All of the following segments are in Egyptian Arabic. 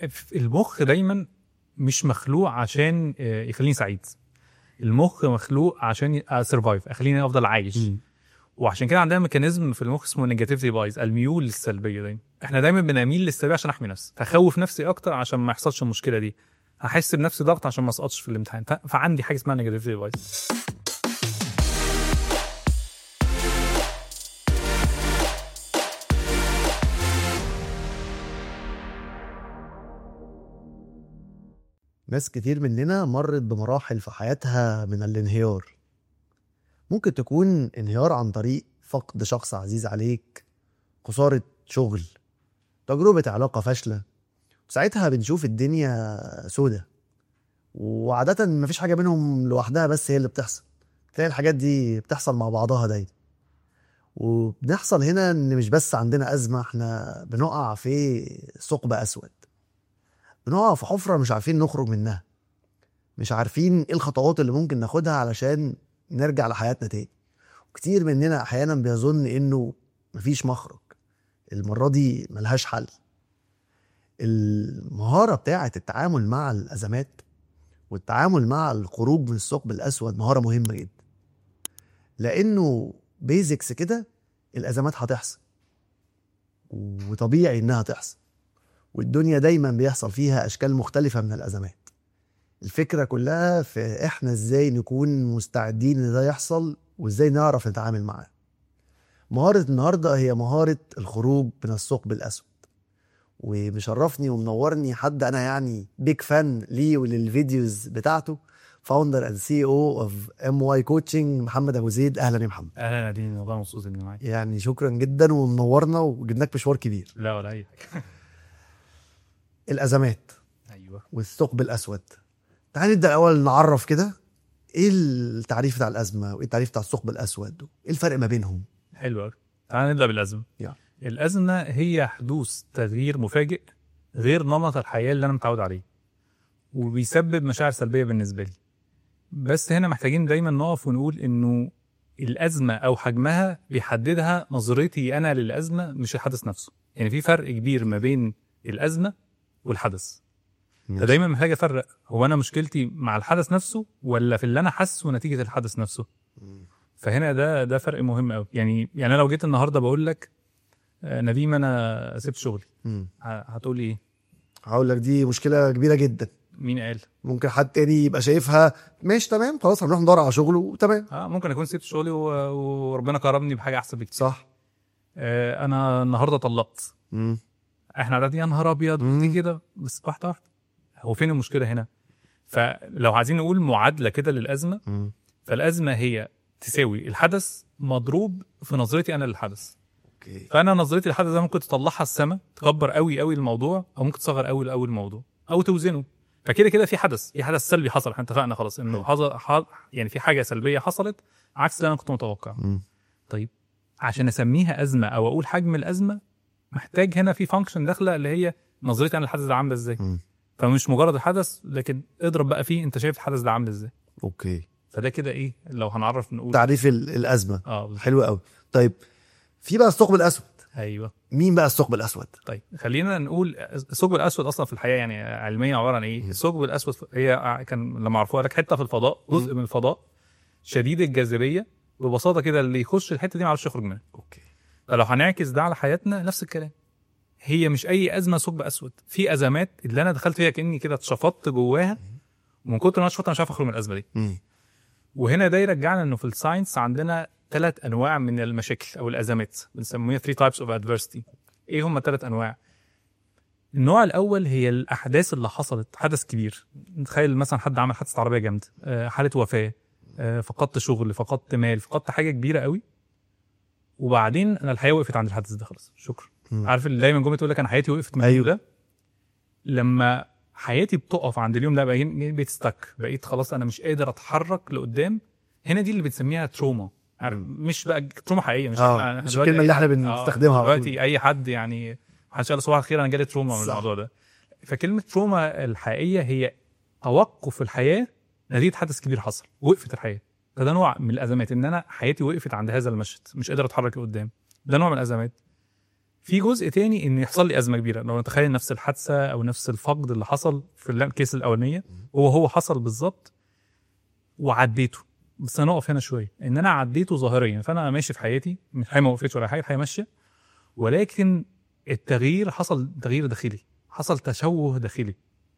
المخ دايما مش مخلوق عشان آه، يخليني سعيد المخ مخلوق عشان سرفايف اخليني افضل عايش وعشان كده عندنا ميكانيزم في المخ اسمه نيجاتيفيتي بايز الميول للسلبيه دايما احنا دايما بنميل للسلبيه عشان احمي نفسي فاخوف نفسي اكتر عشان ما يحصلش المشكله دي هحس بنفسي ضغط عشان ما اسقطش في الامتحان ف- فعندي حاجه اسمها نيجاتيفيتي بايز ناس كتير مننا مرت بمراحل في حياتها من الانهيار ممكن تكون انهيار عن طريق فقد شخص عزيز عليك خسارة شغل تجربة علاقة فاشلة ساعتها بنشوف الدنيا سودة وعادة مفيش حاجة بينهم لوحدها بس هي اللي بتحصل تلاقي الحاجات دي بتحصل مع بعضها دايما وبنحصل هنا ان مش بس عندنا ازمة احنا بنقع في ثقب اسود بنقع في حفرة مش عارفين نخرج منها مش عارفين ايه الخطوات اللي ممكن ناخدها علشان نرجع لحياتنا تاني وكتير مننا احيانا بيظن انه مفيش مخرج المرة دي ملهاش حل المهارة بتاعة التعامل مع الأزمات والتعامل مع الخروج من الثقب الأسود مهارة مهمة جدا لأنه بيزكس كده الأزمات هتحصل وطبيعي إنها تحصل والدنيا دايما بيحصل فيها اشكال مختلفه من الازمات الفكره كلها في احنا ازاي نكون مستعدين ان ده يحصل وازاي نعرف نتعامل معاه مهاره النهارده هي مهاره الخروج من الثقب الاسود ومشرفني ومنورني حد انا يعني بيج فان ليه وللفيديوز بتاعته فاوندر اند سي او اوف ام واي كوتشنج محمد ابو زيد اهلا يا محمد اهلا يا نادين والله مبسوط اني معاك يعني شكرا جدا ومنورنا وجبناك مشوار كبير لا ولا اي حاجه الازمات ايوه والثقب الاسود تعال نبدا الاول نعرف كده ايه التعريف بتاع الازمه وايه التعريف بتاع الثقب الاسود ايه الفرق ما بينهم حلو قوي تعال نبدا بالازمه يلا. الازمه هي حدوث تغيير مفاجئ غير نمط الحياه اللي انا متعود عليه وبيسبب مشاعر سلبيه بالنسبه لي بس هنا محتاجين دايما نقف ونقول انه الازمه او حجمها بيحددها نظرتي انا للازمه مش الحدث نفسه يعني في فرق كبير ما بين الازمه والحدث فدايما محتاج افرق هو انا مشكلتي مع الحدث نفسه ولا في اللي انا حاسه نتيجه الحدث نفسه فهنا ده ده فرق مهم قوي يعني يعني انا لو جيت النهارده بقول لك آه، نديم انا سبت شغلي مم. ه- هتقول لي ايه هقول لك دي مشكله كبيره جدا مين قال ممكن حد تاني يبقى شايفها ماشي تمام خلاص هنروح ندور على شغله وتمام اه ممكن اكون سبت شغلي و- وربنا كرمني بحاجه احسن بكتير صح آه انا النهارده طلقت مم. احنا قاعدين يا نهار ابيض مم. دي كده بس واحده واحده هو فين المشكله هنا فلو عايزين نقول معادله كده للازمه مم. فالازمه هي تساوي الحدث مضروب في نظرتي انا للحدث اوكي فانا نظرتي للحدث ده ممكن تطلعها السما تكبر قوي قوي الموضوع او ممكن تصغر قوي قوي الموضوع او توزنه فكده كده في حدث في حدث سلبي حصل احنا اتفقنا خلاص انه حصل ح- يعني في حاجه سلبيه حصلت عكس اللي انا كنت متوقع مم. طيب عشان اسميها ازمه او اقول حجم الازمه محتاج هنا في فانكشن داخله اللي هي نظرتي انا للحدث ده عامله ازاي مم. فمش مجرد الحدث لكن اضرب بقى فيه انت شايف الحدث ده عامل ازاي اوكي فده كده ايه لو هنعرف نقول تعريف ال- الازمه اه بالظبط. حلو قوي طيب في بقى الثقب الاسود ايوه مين بقى الثقب الاسود طيب خلينا نقول الثقب الاسود اصلا في الحقيقه يعني علميا عباره عن ايه؟ الثقب الاسود هي كان لما عرفوها لك حته في الفضاء جزء من الفضاء شديد الجاذبيه ببساطه كده اللي يخش الحته دي ما يعرفش يخرج منها اوكي فلو هنعكس ده على حياتنا نفس الكلام هي مش اي ازمه ثقب اسود في ازمات اللي انا دخلت فيها كاني كده اتشفطت جواها ومن كتر ما انا اتشفطت انا مش عارف اخرج من الازمه دي مم. وهنا ده يرجعنا انه في الساينس عندنا ثلاث انواع من المشاكل او الازمات بنسميها 3 تايبس اوف ادفيرستي ايه هم الثلاث انواع النوع الاول هي الاحداث اللي حصلت حدث كبير نتخيل مثلا حد عمل حادثه عربيه جامده آه، حاله وفاه آه، فقدت شغل فقدت مال فقدت حاجه كبيره قوي وبعدين انا الحياه وقفت عند الحدث ده خلاص شكرا مم. عارف اللي دايما جمله تقول لك انا حياتي وقفت من أيوه. اليوم ده لما حياتي بتقف عند اليوم ده بقيت بقيت ستك بقيت خلاص انا مش قادر اتحرك لقدام هنا دي اللي بنسميها تروما عارف مش بقى تروما حقيقيه مش اه إحنا مش دلوقتي الكلمه اللي احنا أي حد- آه، بنستخدمها على طول. دلوقتي اي حد يعني محدش قال صباح الخير انا جالي تروما من صح. الموضوع ده فكلمه تروما الحقيقيه هي توقف الحياه نتيجه حدث كبير حصل وقفت الحياه فده نوع من الازمات ان انا حياتي وقفت عند هذا المشهد مش قادر اتحرك لقدام ده نوع من الازمات في جزء تاني ان يحصل لي ازمه كبيره لو نتخيل نفس الحادثه او نفس الفقد اللي حصل في الكيس الاولانيه هو هو حصل بالظبط وعديته بس انا اقف هنا شويه ان انا عديته ظاهريا فانا ماشي في حياتي مش حاجه ما وقفتش ولا حاجه الحياه ماشيه ولكن التغيير حصل تغيير داخلي حصل تشوه داخلي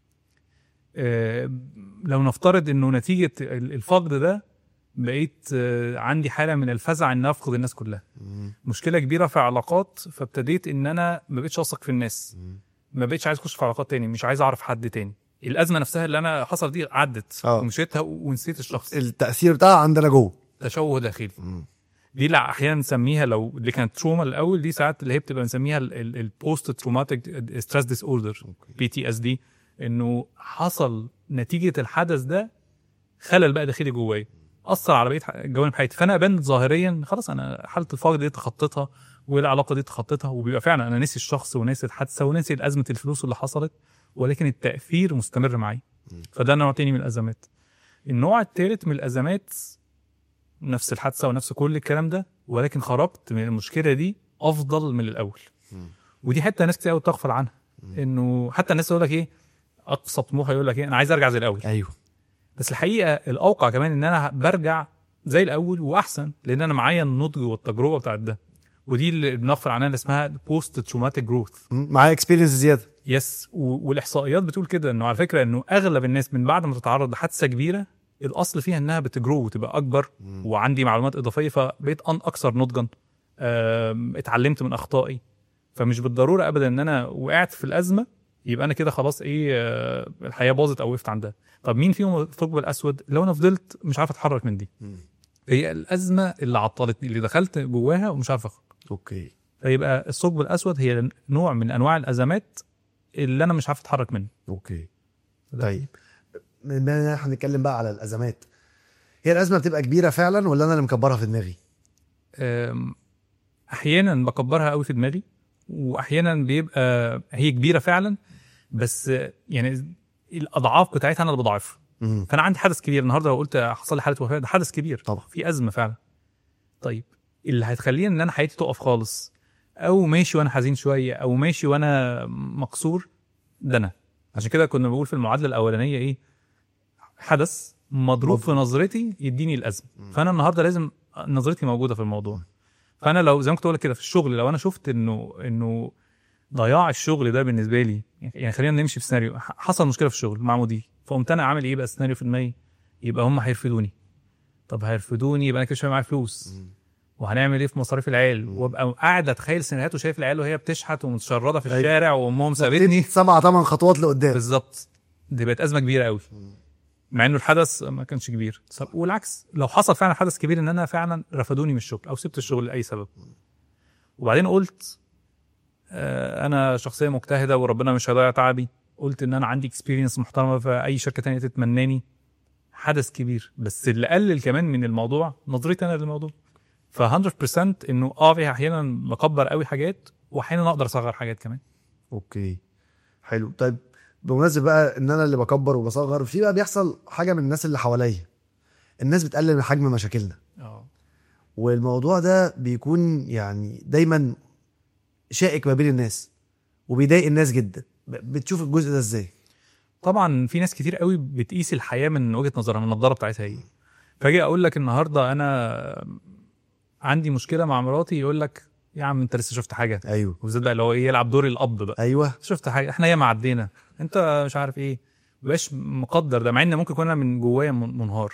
آه، لو نفترض انه نتيجه ال- الفقد ده بقيت آه، عندي حاله من الفزع ان افقد الناس كلها مشكله كبيره في علاقات فابتديت ان انا ما بقتش اثق في الناس ما بقتش عايز اخش في علاقات تاني مش عايز اعرف حد تاني الازمه نفسها اللي انا حصل دي عدت آه. ومشيتها ونسيت الشخص التاثير بتاعها عندنا جوه تشوه داخلي دي اللي احيانا نسميها لو اللي كانت تروما الاول دي ساعات اللي هي بتبقى نسميها البوست تروماتيك ستريس ديس اوردر بي تي اس دي انه حصل نتيجه الحدث ده خلل بقى داخلي جوايا اثر على بقيه ح- جوانب حياتي فانا ابان ظاهريا خلاص انا حاله الفقد دي تخطيتها والعلاقه دي تخطيتها وبيبقى فعلا انا ناسي الشخص وناسي الحادثه وناسي ازمه الفلوس اللي حصلت ولكن التاثير مستمر معي فده نوع تاني من الازمات النوع الثالث من الازمات نفس الحادثه ونفس كل الكلام ده ولكن خرجت من المشكله دي افضل من الاول ودي حته ناس كتير قوي بتغفل عنها انه حتى الناس يقول لك ايه اقصى طموح يقول لك ايه انا عايز ارجع زي الاول ايوه بس الحقيقه الاوقع كمان ان انا برجع زي الاول واحسن لان انا معايا النضج والتجربه بتاعت ده ودي اللي بنغفل عنها اللي اسمها بوست تروماتيك جروث معايا اكسبيرينس زياده يس و- والاحصائيات بتقول كده انه على فكره انه اغلب الناس من بعد ما تتعرض لحادثه كبيره الاصل فيها انها بتجرو وتبقى اكبر وعندي معلومات اضافيه فبقيت أن اكثر نضجا آم، اتعلمت من اخطائي فمش بالضروره ابدا ان انا وقعت في الازمه يبقى انا كده خلاص ايه آه، الحياه باظت او وقفت عندها طب مين فيهم الثقب الاسود لو انا فضلت مش عارف اتحرك من دي هي الازمه اللي عطلتني اللي دخلت جواها ومش عارف اخرج اوكي فيبقى الثقب الاسود هي نوع من انواع الازمات اللي انا مش عارف اتحرك منه اوكي طيب بما ان احنا هنتكلم بقى على الازمات هي الازمه بتبقى كبيره فعلا ولا انا اللي مكبرها في دماغي أم، احيانا بكبرها قوي في دماغي واحيانا بيبقى هي كبيره فعلا بس يعني الاضعاف بتاعتها انا اللي بضاعفها مم. فانا عندي حدث كبير النهارده لو قلت حصل لي حاله وفاه ده حدث كبير طبعا في ازمه فعلا طيب اللي هتخليني ان انا حياتي تقف خالص او ماشي وانا حزين شويه او ماشي وانا مكسور ده انا عشان كده كنا بنقول في المعادله الاولانيه ايه حدث مضروب في نظرتي يديني الازمه فانا النهارده لازم نظرتي موجوده في الموضوع فانا لو زي ما كنت بقول لك كده في الشغل لو انا شفت انه انه ضياع الشغل ده بالنسبه لي يعني خلينا نمشي في سيناريو ح- حصل مشكله في الشغل مع مديري فقمت انا عامل ايه بقى السيناريو في دماغي يبقى هم هيرفدوني طب هيرفدوني يبقى انا كده مش هيبقى معايا فلوس وهنعمل ايه في مصاريف العيال وابقى قاعد اتخيل سيناريوهات وشايف العيال وهي بتشحت ومتشرده في أيوة. الشارع وامهم سابتني سبع ثمان خطوات لقدام بالظبط دي بقت ازمه كبيره قوي مع انه الحدث ما كانش كبير طب والعكس لو حصل فعلا حدث كبير ان انا فعلا رفضوني من الشغل او سبت الشغل لاي سبب وبعدين قلت آه، انا شخصيه مجتهده وربنا مش هيضيع تعبي قلت ان انا عندي اكسبيرينس محترمه في اي شركه تانية تتمناني حدث كبير بس اللي قلل كمان من الموضوع نظرتي انا للموضوع ف 100% انه اه في احيانا بكبر قوي حاجات واحيانا اقدر اصغر حاجات كمان اوكي حلو طيب بمناسبه بقى ان انا اللي بكبر وبصغر في بقى بيحصل حاجه من الناس اللي حواليا الناس بتقلل من حجم مشاكلنا اه والموضوع ده بيكون يعني دايما شائك ما بين الناس وبيضايق الناس جدا ب- بتشوف الجزء ده ازاي طبعا في ناس كتير قوي بتقيس الحياه من وجهه نظرها من النضاره بتاعتها هي فاجي اقول لك النهارده انا عندي مشكله مع مراتي يقول لك يا عم انت لسه شفت حاجه ايوه وبالذات بقى اللي هو ايه يلعب دور الاب بقى ايوه شفت حاجه احنا ياما عدينا انت مش عارف ايه مبقاش مقدر ده مع ان ممكن يكون انا من جوايا من- منهار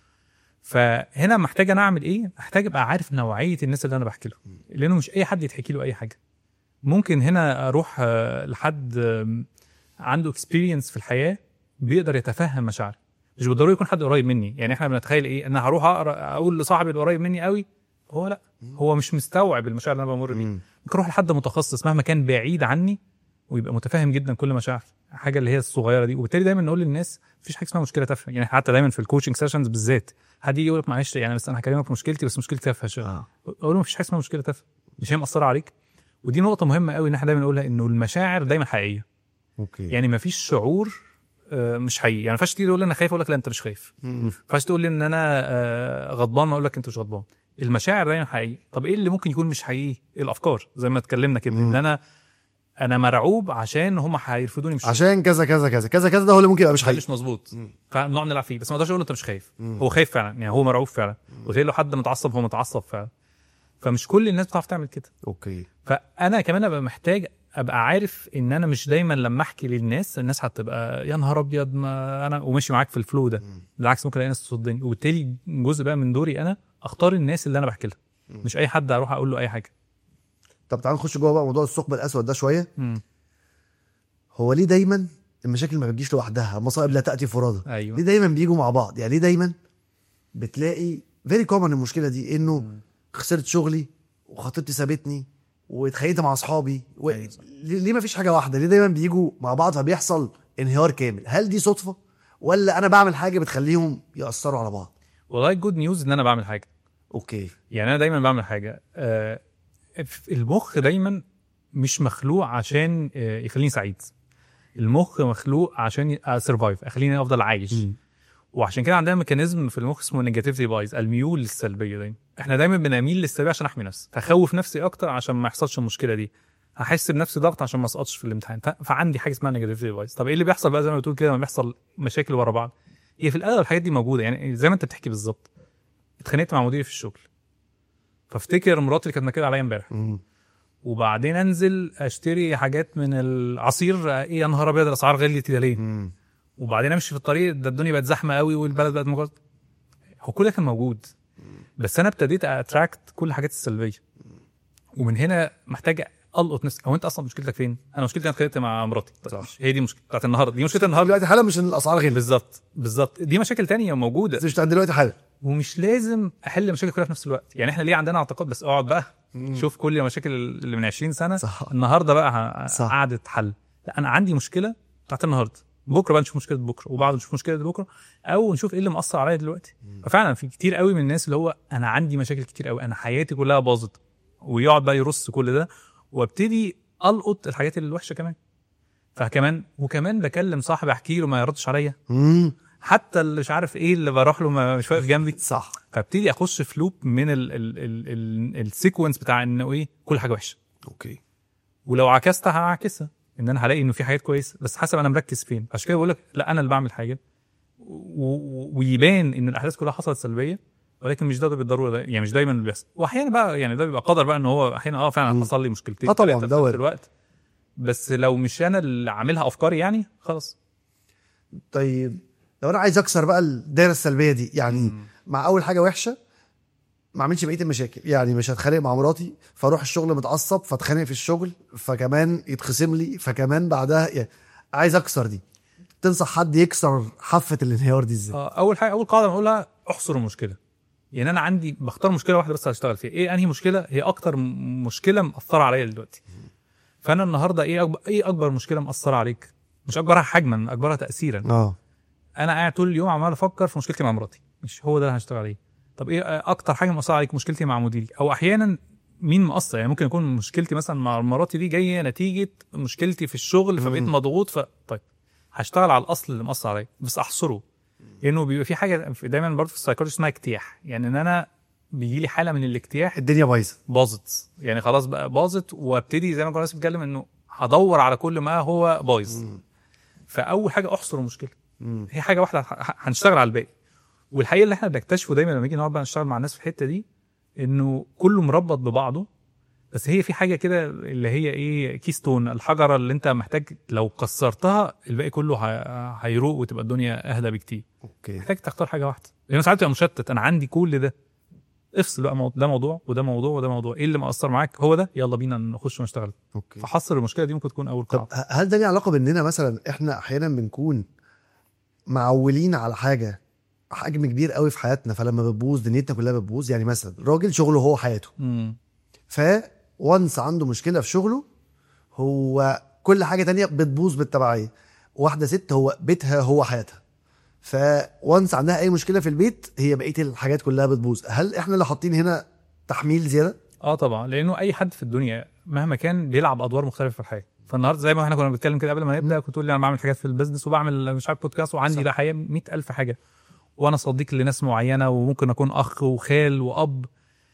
فهنا محتاج انا اعمل ايه محتاج ابقى عارف نوعيه الناس اللي انا بحكي له لانه مش اي حد يتحكي له اي حاجه ممكن هنا اروح آه، لحد آم، عنده اكسبيرينس في الحياه بيقدر يتفهم مشاعري مش بالضروري يكون حد قريب مني يعني احنا بنتخيل ايه ان هروح اقرا اقول لصاحبي اللي قريب مني قوي هو لا هو مش مستوعب المشاعر اللي انا بمر بيها مم. ممكن اروح لحد متخصص مهما كان بعيد عني ويبقى متفاهم جدا كل مشاعري حاجه اللي هي الصغيره دي وبالتالي دايما نقول للناس مفيش حاجه اسمها مشكله تافهه يعني حتى دايما في الكوتشنج سيشنز بالذات حد يجي يقول لك معلش يعني بس انا هكلمك في مشكلتي بس مشكلتي تافهه شويه اه اقول له مفيش حاجه اسمها مشكله تافهه مش هي مأثره عليك ودي نقطه مهمه قوي ان احنا دايما نقولها انه المشاعر دايما حقيقيه اوكي يعني مفيش شعور آه، مش حقيقي يعني ما ينفعش تيجي تقول لي انا خايف اقول لك لا انت مش خايف مم. ما ينفعش تقول لي ان انا آه، غضبان ما اقول لك انت مش غضبان المشاعر دايما حقيقي طب ايه اللي ممكن يكون مش حقيقي الافكار زي ما اتكلمنا كده مم. ان انا انا مرعوب عشان هم هيرفضوني مش عشان كذا كذا كذا كذا كذا ده هو اللي ممكن يبقى مش حقيقي مش مظبوط مم. فنقعد نلعب فيه بس ما اقدرش اقول له انت مش خايف مم. هو خايف فعلا يعني هو مرعوب فعلا قلت له حد متعصب هو متعصب فعلا فمش كل الناس بتعرف تعمل كده اوكي فانا كمان ابقى محتاج ابقى عارف ان انا مش دايما لما احكي للناس الناس هتبقى يا نهار ابيض ما انا وماشي معاك في الفلو ده مم. بالعكس ممكن الاقي ناس تصدني وبالتالي جزء بقى من دوري انا اختار الناس اللي انا بحكي لها مم. مش اي حد اروح اقول له اي حاجه طب تعال نخش جوه بقى موضوع الثقب الاسود ده شويه مم. هو ليه دايما المشاكل ما بتجيش لوحدها المصائب لا تاتي فرادى ايوه ليه دايما بيجوا مع بعض يعني ليه دايما بتلاقي فيري كومن المشكله دي انه مم. خسرت شغلي وخطيبتي سابتني واتخانقت مع اصحابي و... أيوة صح. ليه ليه ما فيش حاجه واحده ليه دايما بيجوا مع بعض فبيحصل انهيار كامل هل دي صدفه ولا انا بعمل حاجه بتخليهم ياثروا على بعض والله الجود نيوز ان انا بعمل حاجه اوكي يعني انا دايما بعمل حاجه آه المخ دايما مش مخلوق عشان آه يخليني سعيد المخ مخلوق عشان سرفايف اخليني افضل عايش وعشان كده عندنا ميكانيزم في المخ اسمه نيجاتيفيتي بايز الميول للسلبيه دايما احنا دايما بنميل للسلبيه عشان احمي نفسي فاخوف نفسي اكتر عشان ما يحصلش المشكله دي هحس بنفسي ضغط عشان ما اسقطش في الامتحان ف... فعندي حاجه اسمها نيجاتيفيتي بايز طب ايه اللي بيحصل بقى زي ما بتقول كده لما بيحصل مشاكل ورا بعض هي في الاغلب الحاجات دي موجوده يعني زي ما انت بتحكي بالظبط اتخانقت مع مديري في الشغل فافتكر مراتي اللي كانت نكده عليا امبارح مم. وبعدين انزل اشتري حاجات من العصير ايه يا نهار ابيض الاسعار غليت كده ليه مم. وبعدين امشي في الطريق ده الدنيا بقت زحمه قوي والبلد بقت مجرد هو كل ده كان موجود بس انا ابتديت اتراكت كل الحاجات السلبيه ومن هنا محتاج القط نفسي هو انت اصلا مشكلتك فين؟ انا مشكلتي انا اتخانقت مع مراتي صح. هي دي مشكلة بتاعت النهارده دي مشكله النهارده دلوقتي حالا مش ان الاسعار غلت بالظبط بالظبط دي مشاكل تانية موجوده بس مش عند دلوقتي حالا ومش لازم احل المشاكل كلها في نفس الوقت يعني احنا ليه عندنا اعتقاد بس اقعد بقى شوف كل المشاكل اللي من 20 سنه صح النهارده بقى ه- صح. قعدة حل لا انا عندي مشكله بتاعت النهارده بكره بقى نشوف مشكله بكره وبعد نشوف مشكله بكره او نشوف ايه اللي مأثر عليا دلوقتي ففعلا في كتير قوي من الناس اللي هو انا عندي مشاكل كتير قوي انا حياتي كلها باظت ويقعد بقى يرص كل ده وابتدي القط الحاجات الوحشه كمان فكمان وكمان بكلم صاحبي احكي له ما يردش عليا مم. حتى اللي مش عارف ايه اللي بروح له ما- مش واقف جنبي صح فابتدي اخش في لوب من ال ال ال ال السيكونس بتاع انه ايه كل حاجه وحشه اوكي ولو عكستها هعكسها ان انا هلاقي انه في حاجات كويسه بس حسب انا مركز فين عشان كده بقول لك لا انا اللي بعمل حاجه و- و- ويبان ان الاحداث كلها حصلت سلبيه ولكن مش ده, ده بالضروره ده يعني مش دايما اللي بيحصل واحيانا بقى يعني ده بيبقى قدر بقى ان هو احيانا اه مم. فعلا حصل لي مشكلتين آه طبعاً، تلاتة في ده نفس وارد. الوقت بس لو مش انا اللي عاملها افكاري يعني خلاص طيب لو انا عايز اكسر بقى الدايره السلبيه دي يعني مع اول حاجه وحشه ما اعملش بقيه المشاكل يعني مش هتخانق مع مراتي فاروح الشغل متعصب فاتخانق في الشغل فكمان يتخصم لي فكمان بعدها يعني عايز اكسر دي تنصح حد يكسر حافه الانهيار دي ازاي آه، اول حاجه اول قاعده بقولها احصر المشكله يعني انا عندي بختار مشكله واحده بس هشتغل فيها ايه انهي مشكله هي اكتر م- مشكله مأثره عليا دلوقتي فانا النهارده ايه أكبر ايه اكبر مشكله مأثره عليك مش اكبرها حجما اكبرها تاثيرا اه انا قاعد طول اليوم عمال افكر في مشكلتي مع مراتي مش هو ده اللي هشتغل عليه طب ايه اكتر حاجه مأثره عليك مشكلتي مع مديري او احيانا مين مقصر يعني ممكن يكون مشكلتي مثلا مع مراتي دي جايه نتيجه مشكلتي في الشغل فبقيت مم. مضغوط ف طيب هشتغل على الاصل اللي مأثر عليا بس احصره لانه بيبقى في حاجه في- دايما برضه في السايكولوجي اسمها اجتياح يعني ان انا بيجي لي حاله من الاجتياح الدنيا بايظه باظت يعني خلاص بقى باظت وابتدي زي ما كنا لسه بنتكلم انه هدور على كل ما هو بايظ فاول حاجه احصر المشكله مم. هي حاجه واحده ه- ه- هنشتغل على الباقي والحقيقه اللي احنا بنكتشفه دايما لما نيجي نقعد بقى نشتغل مع الناس في الحته دي انه كله مربط ببعضه بس هي في حاجه كده اللي هي ايه كيستون الحجره اللي انت محتاج لو كسرتها الباقي كله ه- هيروق وتبقى الدنيا اهدى بكتير اوكي محتاج تختار حاجه واحده لان ساعات تبقى مشتت انا عندي كل ده افصل بقى مو- ده موضوع وده موضوع وده موضوع ايه اللي مأثر معاك هو ده يلا بينا نخش ونشتغل اوكي فحصر المشكله دي ممكن تكون اول طب قاعده ه- هل ده ليه علاقه باننا مثلا احنا احيانا بنكون معولين على حاجه حجم كبير قوي في حياتنا فلما بتبوظ دنيتنا كلها بتبوظ يعني مثلا راجل شغله هو حياته امم ف وانس عنده مشكله في شغله هو كل حاجه تانية بتبوظ بالتبعيه واحده ست هو بيتها هو حياتها فوانس عندها اي مشكله في البيت هي بقيه الحاجات كلها بتبوظ هل احنا اللي حاطين هنا تحميل زياده اه طبعا لانه اي حد في الدنيا مهما كان بيلعب ادوار مختلفه في الحياه فالنهارده زي ما احنا كنا بنتكلم كده قبل ما نبدا كنت تقول لي انا بعمل حاجات في البيزنس وبعمل مش عارف بودكاست وعندي صح. ده حقيقه 100000 حاجه وانا صديق لناس معينه وممكن اكون اخ وخال واب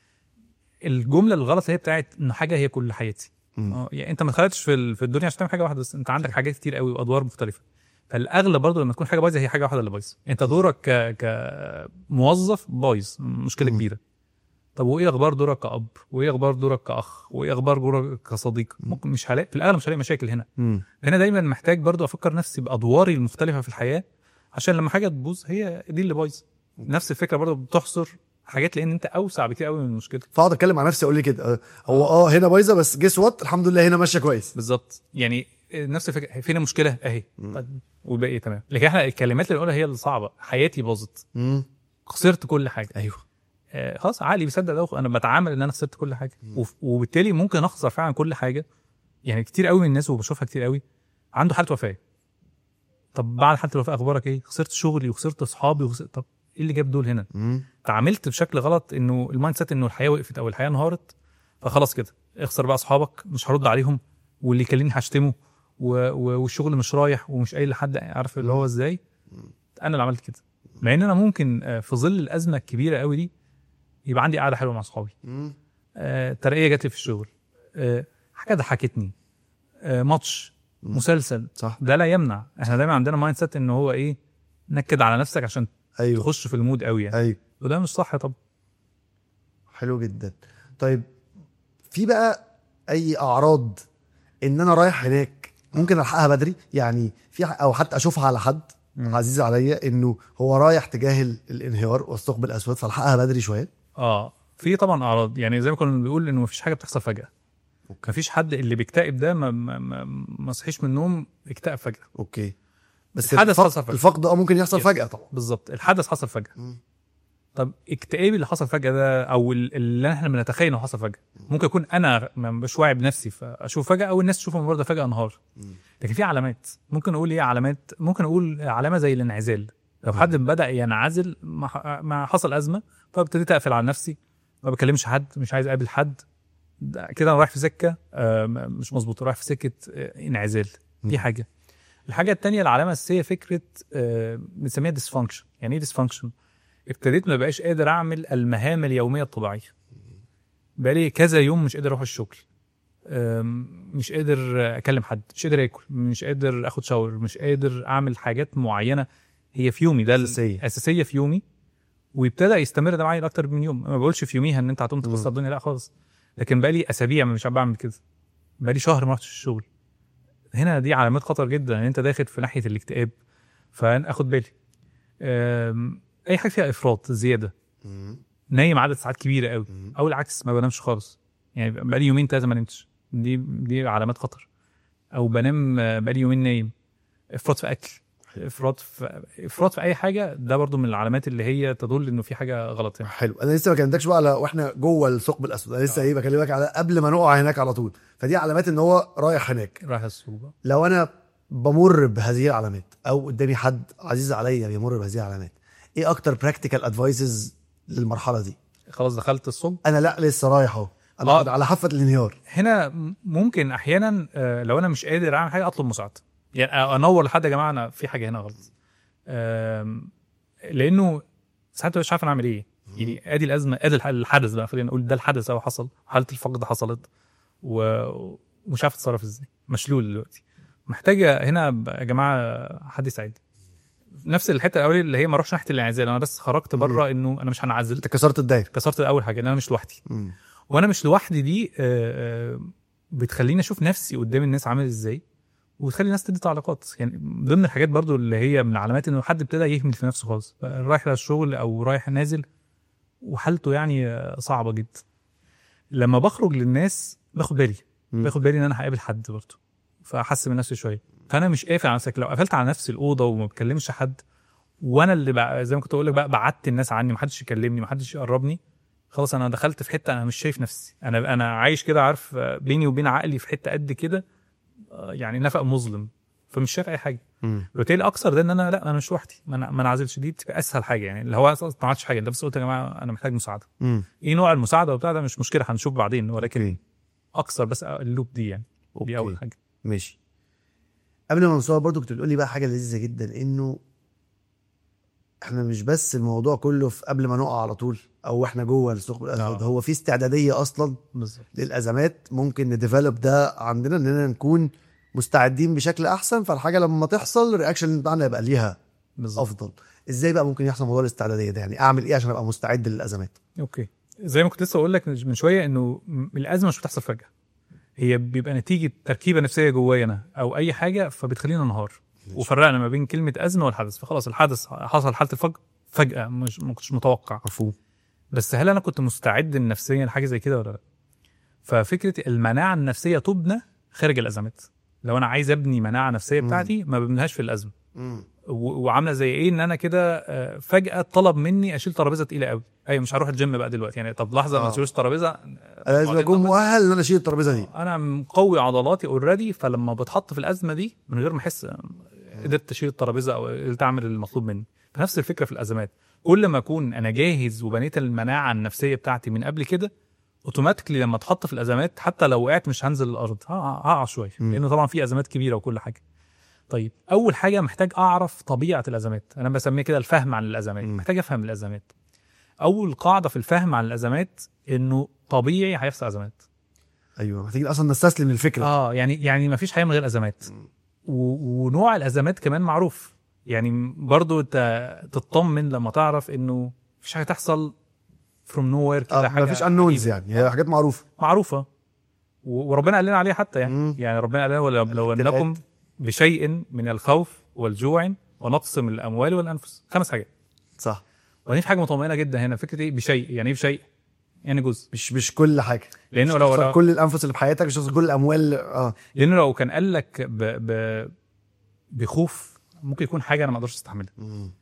الجمله الغلط اللي هي بتاعت ان حاجه هي كل حياتي مم. اه يعني انت ما اتخلقتش في ال- في الدنيا عشان تعمل حاجه واحده بس انت عندك حاجات كتير قوي وادوار مختلفه فالاغلب برضه لما تكون حاجه بايظه هي حاجه واحده اللي بايظه انت دورك ك كموظف بايظ مشكله مم. كبيره طب وايه اخبار دورك كاب وايه اخبار دورك كاخ وايه اخبار دورك كصديق ممكن مش هلاقي في الاغلب مش هلاقي مشاكل هنا مم. هنا دايما محتاج برضه افكر نفسي بادواري المختلفه في الحياه عشان لما حاجه تبوظ هي دي اللي بايظه نفس الفكره برضه بتحصر حاجات لان انت اوسع بكتير قوي من المشكله فاقعد اتكلم مع نفسي اقول لي كده آه، هو اه هنا بايظه بس جيس وات الحمد لله هنا ماشيه كويس بالظبط يعني نفس الفكره فين المشكله اهي مم. طيب، والباقي تمام لكن احنا الكلمات اللي بنقولها هي اللي صعبه حياتي باظت مم. خسرت كل حاجه ايوه آه خلاص عقلي بيصدق ده انا بتعامل ان انا خسرت كل حاجه وف- وبالتالي ممكن اخسر فعلا كل حاجه يعني كتير قوي من الناس وبشوفها كتير قوي عنده حاله وفاه طب بعد حاله الوفاه اخبارك ايه خسرت شغلي وخسرت اصحابي وخسرت طب ايه اللي جاب دول هنا مم. تعاملت بشكل غلط انه المايند سيت انه الحياه وقفت او الحياه انهارت فخلاص كده اخسر بقى اصحابك مش هرد عليهم واللي يكلمني هشتمه و... و... والشغل مش رايح ومش قايل لحد عارف اللي هو ازاي انا اللي عملت كده مع ان انا ممكن آه، في ظل الازمه الكبيره قوي دي يبقى عندي قعده حلوه مع اصحابي مم. آه، ترقيه جات لي في الشغل آه، حاجه ضحكتني آه، ماتش مم. مسلسل صح ده لا يمنع احنا دايما عندنا مايند سيت ان هو ايه نكد على نفسك عشان ايوه تخش في المود قوي يعني ايوه وده مش صح طب حلو جدا طيب في بقى اي اعراض ان انا رايح هناك ممكن الحقها بدري يعني في ح- او حتى اشوفها على حد مم. عزيز عليا انه هو رايح تجاه ال- الانهيار والثقب الاسود فالحقها بدري شويه اه في طبعا اعراض يعني زي ما كنا بنقول انه مفيش حاجه بتحصل فجاه أوكي. مفيش حد اللي بيكتئب ده ما ما ما, ما صحيش من النوم اكتئب فجاه اوكي بس الحدث الفقد, حصل فجأة. الفقد اه ممكن يحصل Yes. فجاه طبعا بالظبط الحدث حصل فجاه مم. طب اكتئابي اللي حصل فجاه ده او ال- اللي احنا بنتخيل انه حصل فجاه ممكن يكون انا ما مش واعي بنفسي فاشوف فجاه او الناس تشوفه من بره فجاه انهار مم. لكن في علامات ممكن اقول ايه علامات ممكن اقول علامه زي الانعزال لو حد بدا ينعزل ما ح- ما حصل ازمه فابتديت اقفل على نفسي ما بكلمش حد مش عايز اقابل حد ده كده انا رايح في سكه آه، م- مش مظبوط رايح في سكه آه، انعزال دي مم. حاجه الحاجه التانية العلامه الاساسيه فكره آه، بنسميها ديسفانكشن يعني ايه ديسفانكشن ابتديت ما بقاش قادر اعمل المهام اليوميه الطبيعيه بقالي كذا يوم مش قادر اروح الشغل أم، مش قادر اكلم حد مش قادر اكل مش قادر اخد شاور مش قادر اعمل حاجات معينه هي في يومي ده أساسية. الاساسيه في يومي وابتدى يستمر ده معايا لاكتر من يوم ما بقولش في يوميها ان انت هتقوم تكسر الدنيا لا خالص لكن بقالي اسابيع مش بعمل كده بقالي شهر ما رحتش الشغل هنا دي علامات خطر جدا ان انت داخل في ناحيه الاكتئاب فاخد بالي أم، اي حاجه فيها افراط زياده مم. نايم عدد ساعات كبيره قوي مم. او العكس ما بنامش خالص يعني بقالي يومين ثلاثه ما نمتش دي دي علامات خطر او بنام آه، بقالي يومين نايم افراط في اكل افراط في افراط في اي حاجه ده برضو من العلامات اللي هي تدل انه في حاجه غلط هنا حلو انا لسه ما كلمتكش بقى على واحنا جوه الثقب الاسود انا لسه آه. ايه بكلمك على قبل ما نقع هناك على طول فدي علامات ان هو رايح هناك رايح الصعوبه لو انا بمر بهذه العلامات او قدامي حد عزيز عليا بيمر بهذه العلامات ايه اكتر براكتيكال ادفايسز للمرحله دي خلاص دخلت الصلب انا لا لسه رايح اهو انا آه. على حافه الانهيار هنا م- ممكن احيانا آه، لو انا مش قادر اعمل حاجه اطلب مساعده يعني انور لحد يا جماعه انا في حاجه هنا غلط آم، لانه ساعات مش عارف انا اعمل ايه يعني ادي الازمه ادي الح- الحدث بقى خلينا نقول ده الحدث هو حصل حاله الفقد حصلت و- ومش عارف اتصرف ازاي مشلول دلوقتي محتاجه هنا ب- يا جماعه حد يساعدني نفس الحته الاوليه اللي هي ما اروحش ناحيه الانعزال انا بس خرجت بره انه انا مش هنعزل انت كسرت الدايره كسرت اول حاجه ان انا مش لوحدي مم. وانا مش لوحدي دي آه، آه، بتخليني اشوف نفسي قدام الناس عامل ازاي وتخلي الناس تدي تعليقات يعني من ضمن الحاجات برضو اللي هي من العلامات انه حد ابتدى يهمل في نفسه خالص رايح للشغل او رايح نازل وحالته يعني آه، صعبه جدا لما بخرج للناس باخد بالي مم. باخد بالي ان انا هقابل حد برضو فاحسن من نفسي شويه فانا مش قافل على نفسك لو قفلت على نفسي الاوضه وما بكلمش حد وانا اللي بقى زي ما كنت اقول لك بقى بعدت الناس عني محدش يكلمني محدش يقربني خلاص انا دخلت في حته انا مش شايف نفسي انا انا عايش كده عارف آه، بيني وبين عقلي في حته قد كده آه، يعني نفق مظلم فمش شايف اي حاجه مم. بالتالي اكثر ده ان انا لا انا مش لوحدي ما انا ما انعزلش دي بتبقى اسهل حاجه يعني اللي هو أصلاً ما عملتش حاجه انت بس قلت يا جماعه انا محتاج مساعده مم. ايه نوع المساعده وبتاع ده مش مشكله هنشوف بعدين ولكن اوكي اكثر بس اللوب دي يعني دي اول اوكي حاجه ماشي قبل ما نصور برضو كنت بتقول لي بقى حاجه لذيذه جدا انه احنا مش بس الموضوع كله في قبل ما نقع على طول او احنا جوه الثقب الاسود آه. هو في استعداديه اصلا بالظبط للازمات ممكن نديفلوب ده عندنا اننا نكون مستعدين بشكل احسن فالحاجه لما تحصل الرياكشن بتاعنا يبقى ليها بالظبط افضل ازاي بقى ممكن يحصل موضوع الاستعداديه ده يعني اعمل ايه عشان ابقى مستعد للازمات اوكي زي ما كنت لسه اقول لك من شويه انه م- الازمه مش بتحصل فجاه هي بيبقى نتيجه تركيبه نفسيه جوايا انا او اي حاجه فبتخلينا انهار وفرقنا ما بين كلمه ازمه والحدث فخلاص الحدث حصل حاله الفجر فجاه مش ما كنتش متوقع مفهوم بس هل انا كنت مستعد نفسيا لحاجه زي كده ولا لا ففكره المناعه النفسيه تبنى خارج الازمات لو انا عايز ابني مناعه نفسيه مم. بتاعتي ما ببنيهاش في الازمه و- وعامله زي ايه ان انا كده آه، فجاه طلب مني اشيل ترابيزه تقيله قوي ايوه مش هروح الجيم بقى دلوقتي يعني طب لحظه ما آه. تشيلوش ترابيزه انا لازم اكون مؤهل ان انا اشيل الترابيزه دي انا مقوي عضلاتي اوريدي فلما بتحط في الازمه دي من غير ما احس قدرت اشيل الترابيزه او قدرت اعمل المطلوب مني فنفس الفكره في الازمات كل ما اكون انا جاهز وبنيت المناعه النفسيه بتاعتي من قبل كده اوتوماتيكلي لما اتحط في الازمات حتى لو وقعت مش هنزل الارض هقع هقع شويه مم. لانه طبعا في ازمات كبيره وكل حاجه طيب اول حاجه محتاج اعرف طبيعه الازمات انا بسميها كده الفهم عن الازمات مم. محتاج افهم الازمات اول قاعده في الفهم عن الازمات انه طبيعي هيحصل ازمات ايوه محتاجين اصلا نستسلم للفكره اه يعني يعني ما فيش حياه من غير ازمات و... ونوع الازمات كمان معروف يعني برضو انت تطمن لما تعرف انه مفيش حاجه تحصل فروم نو وير كده اه حاجه مفيش انونز عجيبة. يعني هي حاجات معروفه معروفه و... وربنا قال لنا عليها حتى يعني مم. يعني ربنا قال لنا ولو لو انكم بشيء من الخوف والجوع ونقص من الاموال والانفس خمس حاجات صح وبعدين في حاجه مطمئنه جدا هنا فكره ايه بشيء يعني ايه بشيء يعني جزء مش مش كل حاجه لانه مش لو, هتخسر لو كل الانفس اللي في حياتك مش هتخسر كل الاموال اه لانه لو كان قال لك ب... ب... بخوف ممكن يكون حاجه انا ما اقدرش استحملها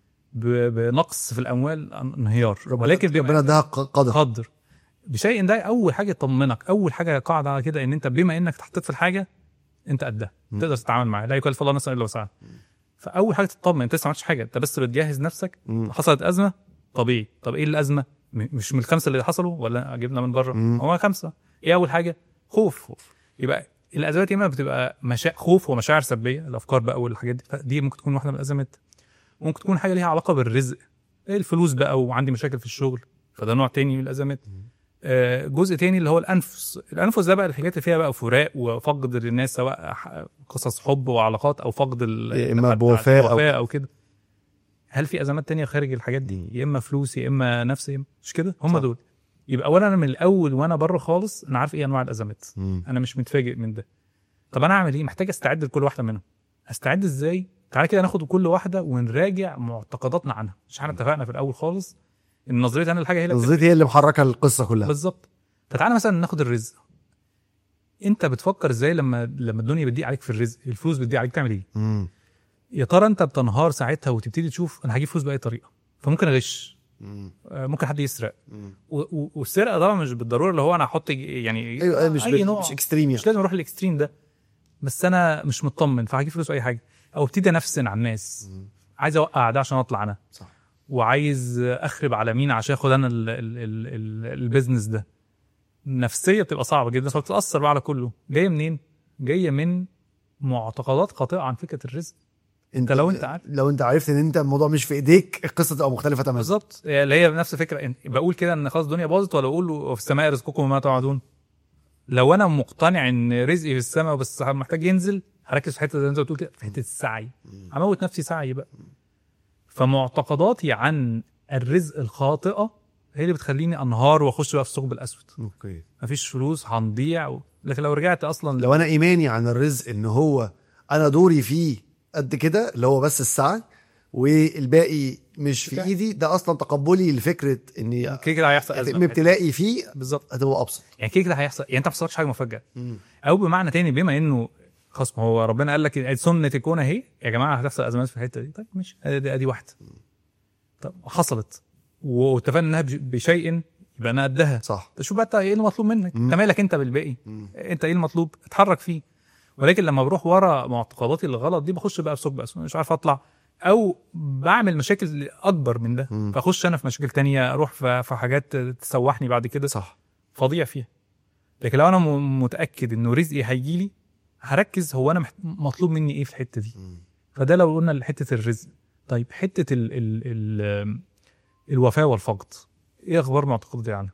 ب- بنقص في الاموال انهيار ولكن ربنا بما اداها ق- قدر قدر بشيء ده اول حاجه تطمنك اول حاجه قاعده على كده ان انت بما انك اتحطيت في الحاجه انت قدها م. تقدر تتعامل معاها لا يكلف الله نفسا الا وسعها فاول حاجه تطمن انت لسه ما عملتش حاجه انت بس بتجهز نفسك مم. حصلت ازمه طبيعي طب ايه الازمه م- مش من الخمسه اللي حصلوا ولا جبنا من بره مم. هو خمسه ايه اول حاجه خوف يبقى الازمات اما بتبقى مشا... خوف ومشاعر سلبيه الافكار بقى والحاجات دي دي ممكن تكون واحده من الازمات ممكن تكون حاجه ليها علاقه بالرزق إيه الفلوس بقى وعندي مشاكل في الشغل فده نوع تاني من الازمات آه، جزء تاني اللي هو الانفس الانفس ده بقى الحاجات اللي فيها بقى فراق وفقد للناس سواء ح- قصص حب وعلاقات او فقد ال- يا إما النفقة بوفاء بتاعت- أو- وفاء او كده هل في ازمات تانية خارج الحاجات دي يا اما فلوس يا اما نفس يا اما مش كده هم صح. دول يبقى اولا انا من الاول وانا بره خالص انا عارف ايه انواع الازمات مم. انا مش متفاجئ من ده طب انا اعمل ايه محتاج استعد لكل واحده منهم استعد ازاي تعالى كده ناخد كل واحده ونراجع معتقداتنا عنها مش احنا اتفقنا في الاول خالص ان نظريه انا الحاجه هي اللي نظرتي هي اللي محركه القصه كلها بالظبط فتعالى مثلا ناخد الرزق انت بتفكر ازاي لما لما الدنيا بتضيق عليك في الرزق الفلوس بتضيق عليك تعمل ايه مم. يا ترى انت بتنهار ساعتها وتبتدي تشوف انا هجيب فلوس باي طريقه فممكن اغش مم. آه، ممكن حد يسرق مم. و- و- والسرقه طبعا مش بالضروره اللي هو انا احط ج- يعني ايوه أيوة، مش اي بال- نوع مش اكستريم يعني مش لازم اروح الاكستريم ده بس انا مش مطمن فهجيب فلوس اي حاجه او ابتدي انفسن على الناس مم. عايز اوقع ده عشان اطلع انا صح وعايز اخرب على مين عشان اخد انا ال ال ال ال البيزنس ده نفسيه بتبقى صعبه جدا فبتاثر بقى على كله جايه منين جايه من معتقدات خاطئه عن فكره الرزق انت لو انت عارف. لو انت عرفت ان انت الموضوع مش في ايديك القصه تبقى مختلفه تماما بالظبط اللي هي نفس الفكره إن- بقول كده ان خلاص الدنيا باظت ولا اقول وفي السماء رزقكم وما توعدون لو انا مقتنع ان رزقي في السماء بس محتاج ينزل هركز في حته زي ما انت بتقول كده في حته السعي هموت نفسي سعي بقى فمعتقداتي عن الرزق الخاطئه هي اللي بتخليني انهار واخش بقى في الثقب الاسود اوكي مفيش فلوس هنضيع و... لكن لو رجعت اصلا لو انا ايماني عن الرزق ان هو انا دوري فيه قد كده اللي هو بس السعي والباقي مش في بتاع. ايدي ده اصلا تقبلي لفكره اني كده كده هيحصل يتم ازمه ابتلائي فيه بالظبط هتبقى ابسط يعني كده كده هيحصل يعني انت ما حصلكش حاجه مفاجاه او بمعنى تاني بما انه خلاص ما هو ربنا قال لك سنه الكون اهي يا جماعه هتحصل ازمات في الحته دي طيب ماشي ادي ادي واحده طب حصلت واتفقنا انها بش- بشيء يبقى انا قدها صح شوف بقى انت ايه المطلوب منك مم. انت مالك انت بالباقي مم. انت ايه المطلوب اتحرك فيه ولكن لما بروح ورا معتقداتي الغلط دي بخش بقى في ثقب اسود مش عارف اطلع او بعمل مشاكل اكبر من ده مم. فاخش انا في مشاكل تانية اروح في في حاجات تسوحني بعد كده صح فظيع فيها لكن لو انا م- متاكد انه رزقي هيجي لي هركز هو انا محت... مطلوب مني ايه في الحته دي فده لو قلنا لحته الرزق طيب حته ال ال ال الوفاه والفقد ايه اخبار معتقداتي عنها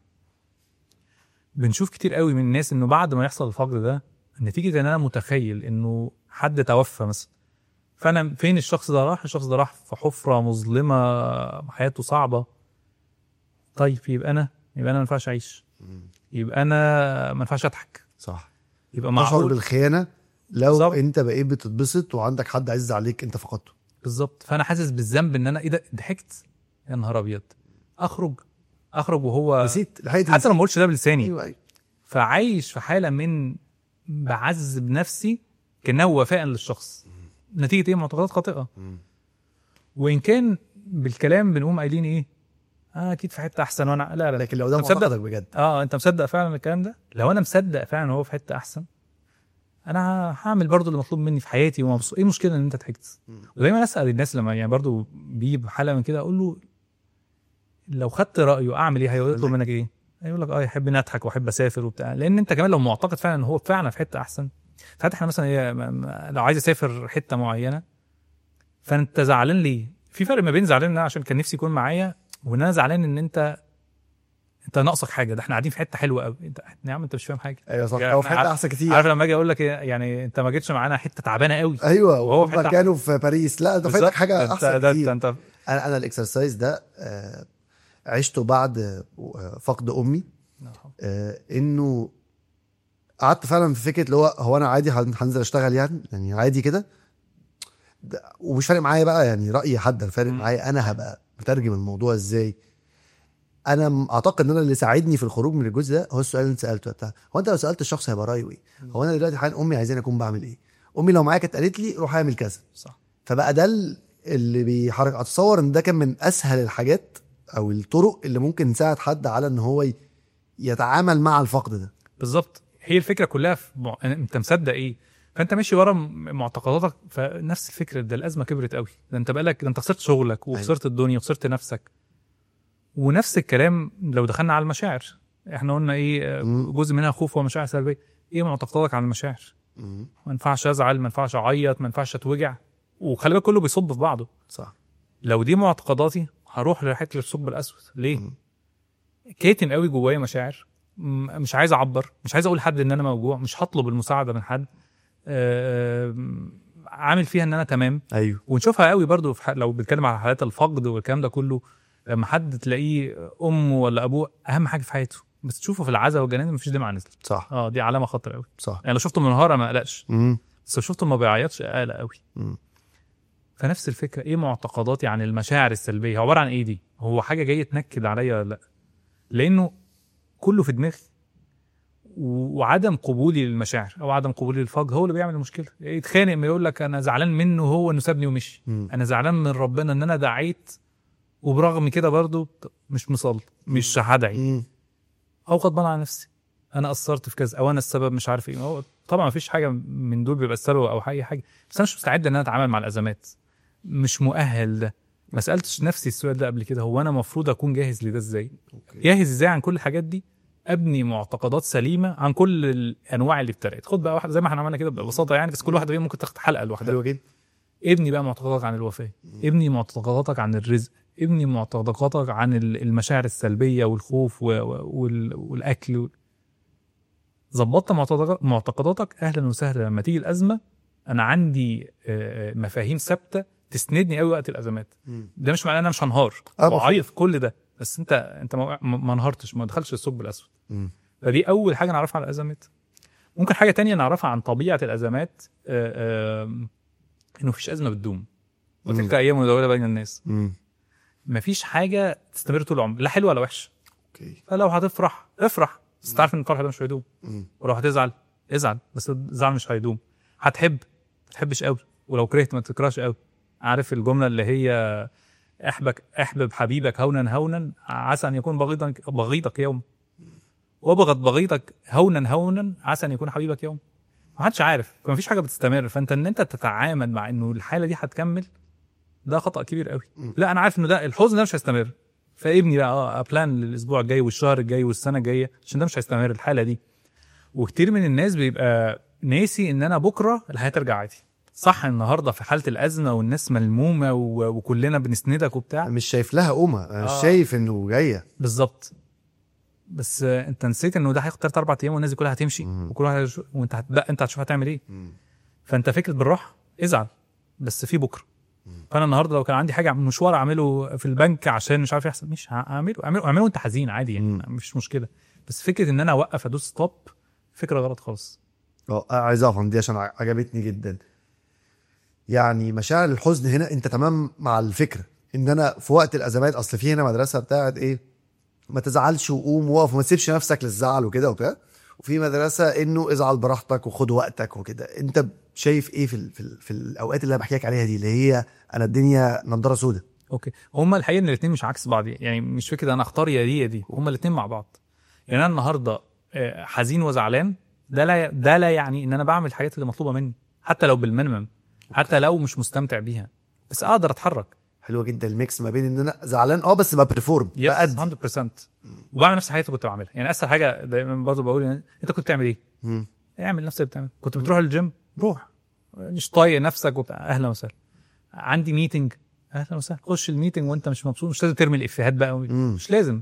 بنشوف كتير قوي من الناس انه بعد ما يحصل الفقد ده نتيجه ان انا متخيل انه حد توفى مثلا فانا فين الشخص ده راح الشخص ده راح في حفره مظلمه حياته صعبه طيب يبقى انا يبقى انا ما ينفعش اعيش يبقى انا ما ينفعش اضحك صح يبقى تشعر معقول بالخيانه لو بالظبط. انت بقيت بتتبسط وعندك حد عزيز عليك انت فقدته بالظبط فانا حاسس بالذنب ان انا ايه ده ضحكت يا نهار ابيض اخرج اخرج وهو نسيت لحقت حتى لو ما قلتش ده بلساني ايوه ايوه فعايش في حاله من بعذب نفسي كانه وفاء للشخص نتيجه ايه معتقدات خاطئه وان كان بالكلام بنقوم قايلين ايه اه اكيد في حته احسن وانا لا لا لكن لو ده أنت مصدق؟ معتقدك بجد اه انت مصدق فعلا الكلام ده لو انا مصدق فعلا هو في حته احسن انا هعمل برضو اللي مطلوب مني في حياتي ومبسوط ايه المشكله ان انت ضحكت ودايما اسال الناس لما يعني برضو بيجي بحاله من كده اقول له لو خدت رايه اعمل ايه هيطلب منك ايه هيقول لك اه يحب اني اضحك واحب اسافر وبتاع لان انت كمان لو معتقد فعلا ان هو فعلا في حته احسن فانت احنا مثلا إيه، م- م- لو عايز اسافر حته معينه فانت زعلان ليه في فرق ما بين زعلان ان انا عشان كان نفسي يكون معايا وان انا زعلان ان انت انت ناقصك حاجه ده احنا قاعدين في حته حلوه قوي انت يا عم انت مش فاهم حاجه ايوه صح يعني هو في عارف- حته احسن كتير عارف لما اجي اقول لك إيه، يعني انت ما جيتش معانا حته تعبانه قوي ايوه وهو وهو في حتة كانوا في باريس لا ده فايتك حاجه انت احسن ده كتير انت انت انا انا الاكسرسايز ده آه، عشته بعد آه، فقد امي آه، انه قعدت فعلا في فكره اللي هو هو انا عادي هن- هنزل اشتغل يعني يعني عادي كده ده- ومش فارق معايا بقى يعني راي حد أنا فارق مم. معايا انا هبقى مترجم الموضوع ازاي انا م- اعتقد ان انا اللي ساعدني في الخروج من الجزء ده هو السؤال اللي انت سالته بتاع هو انت لو سالت الشخص هيبقى رايه ايه هو انا دلوقتي حاليا امي عايزاني اكون بعمل ايه امي لو معايا كانت قالت لي روح اعمل كذا صح فبقى ده ال- اللي بيحرك اتصور ان ده كان من اسهل الحاجات او الطرق اللي ممكن تساعد حد على ان هو ي- يتعامل مع الفقد ده بالظبط هي الفكره كلها في مع... انت مصدق ايه فانت ماشي ورا م- معتقداتك فنفس الفكره ده الازمه كبرت قوي ده انت بقالك ده انت خسرت شغلك وخسرت الدنيا وخسرت نفسك ونفس الكلام لو دخلنا على المشاعر احنا قلنا ايه آه، مم. جزء منها خوف ومشاعر سلبيه ايه معتقداتك عن المشاعر ما ينفعش ازعل ما ينفعش اعيط ما ينفعش اتوجع وخلي بالك كله بيصب في بعضه صح لو دي معتقداتي هروح لحته الثقب الاسود ليه مم. كاتم قوي جوايا مشاعر م- مش عايز اعبر مش عايز اقول لحد ان انا موجوع مش هطلب المساعده من حد آم، عامل فيها ان انا تمام ايوه ونشوفها قوي برضو في ح- لو بنتكلم على حالات الفقد والكلام ده كله لما حد تلاقيه امه ولا ابوه اهم حاجه في حياته بس تشوفه في العزاء والجنازه مفيش دمعه نزلت صح اه دي علامه خطر قوي صح يعني لو شفته منهاره ما قلقش مم. بس لو شفته ما بيعيطش قلق قوي مم. فنفس الفكره ايه معتقداتي عن المشاعر السلبيه عباره عن ايه دي هو حاجه جايه تنكد عليا ولا لا لانه كله في دماغي و- وعدم قبولي للمشاعر او عدم قبولي للفقد هو اللي بيعمل المشكله يتخانق ما يقول لك انا زعلان منه هو انه سابني ومشي مم. انا زعلان من ربنا ان انا دعيت وبرغم كده برضه مش مصلي مش هدعي مم. او غضبان على نفسي انا قصرت في كذا او انا السبب مش عارف ايه هو طبعا مفيش حاجه من دول بيبقى السبب او اي حاجه بس انا مش مستعد ان انا اتعامل مع الازمات مش مؤهل ده ما سالتش نفسي السؤال ده قبل كده هو انا المفروض اكون جاهز لده ازاي أوكي. جاهز ازاي عن كل الحاجات دي ابني معتقدات سليمه عن كل الانواع اللي ابتدت خد بقى واحده زي ما احنا عملنا كده ببساطه يعني بس كل واحده فيهم ممكن تاخد حلقه لوحدها حلو جدا ابني بقى معتقداتك عن الوفاه ابني معتقداتك عن الرزق ابني معتقداتك عن ال- المشاعر السلبيه والخوف و- و- وال- والاكل وال- ظبطت معتقد- معتقداتك اهلا وسهلا لما تيجي الازمه انا عندي آه، آه، مفاهيم ثابته تسندني قوي وقت الازمات مم. ده مش معناه ان انا مش هنهار آه، مفهوم. واعيط كل ده بس انت انت ما ما انهارتش ما دخلتش الثقب الاسود مم. فدي اول حاجه نعرفها عن الازمات ممكن حاجه تانية نعرفها عن طبيعه الازمات آه، آم، انه مفيش ازمه بتدوم وتلك مم. ايام مدوله بين الناس مم. مفيش حاجه تستمر طول العمر لا حلوه ولا وحشه اوكي فلو هتفرح افرح بس تعرف ان الفرح ده مش هيدوم مم. ولو هتزعل ازعل بس الزعل مش هيدوم هتحب ما تحبش قوي ولو كرهت ما تكرهش قوي عارف الجمله اللي هي احبك احبب حبيبك هونا هونا عسى ان يكون بغيضك بغيضك يوم وابغض بغيضك هونا هونا عسى ان يكون حبيبك يوم ما حدش عارف فمفيش حاجه بتستمر فانت ان انت تتعامل مع انه الحاله دي هتكمل ده خطا كبير قوي مم. لا انا عارف انه ده الحزن ده مش هيستمر فابني بقى اه بلان للاسبوع الجاي والشهر الجاي والسنه الجايه عشان ده مش هيستمر الحاله دي وكتير من الناس بيبقى ناسي ان انا بكره الحياه ترجع عادي صح النهارده في حاله الازمه والناس ملمومه و... وكلنا بنسندك وبتاع مش شايف لها قومه انا مش آه. شايف انه جايه بالظبط بس آه، انت نسيت انه ده هياخد ثلاث اربع ايام والناس دي كلها هتمشي مم. وكل واحد هيشوف- وانت هتبقى انت هتشوف هتعمل ايه فانت فكره بالراحه ازعل بس في بكره فانا النهارده لو كان عندي حاجه مشوار اعمله في البنك عشان مش عارف يحصل مش هعمله اعمله اعمله وانت حزين عادي يعني مم. مش مشكله بس فكره ان انا اوقف ادوس ستوب فكره غلط خالص اه عايز اقف عند دي عشان ع- عجبتني جدا يعني مشاعر الحزن هنا انت تمام مع الفكره ان انا في وقت الازمات اصل في هنا مدرسه بتاعت ايه ما تزعلش وقوم وقف وما تسيبش نفسك للزعل وكده وبتاع وفي مدرسه انه ازعل براحتك وخد وقتك وكده انت شايف ايه في ال في, ال في الاوقات اللي انا بحكي لك عليها دي اللي هي انا الدنيا نضاره سودة اوكي هما الحقيقه ان الاثنين مش عكس بعض يعني مش فكره انا اختار يا دي يا دي هما الاثنين مع بعض يعني انا النهارده آه، حزين وزعلان ده لا ده لا يعني ان انا بعمل الحاجات اللي مطلوبه مني حتى لو بالمينيمم حتى لو مش مستمتع بيها بس اقدر اتحرك حلوه جدا الميكس ما بين ان انا زعلان اه بس ببرفورم يس بأدي 100% وبعمل نفس الحاجات اللي كنت بعملها يعني اسهل حاجه دايما برضه بقول يعني انت كنت بتعمل ايه؟ مم. اعمل نفس اللي بتعمل كنت بتروح الجيم روح مش طايق نفسك وبتاع اهلا وسهلا عندي ميتنج اهلا وسهلا خش الميتنج وانت مش مبسوط مش لازم ترمي الافيهات بقى مم. مش لازم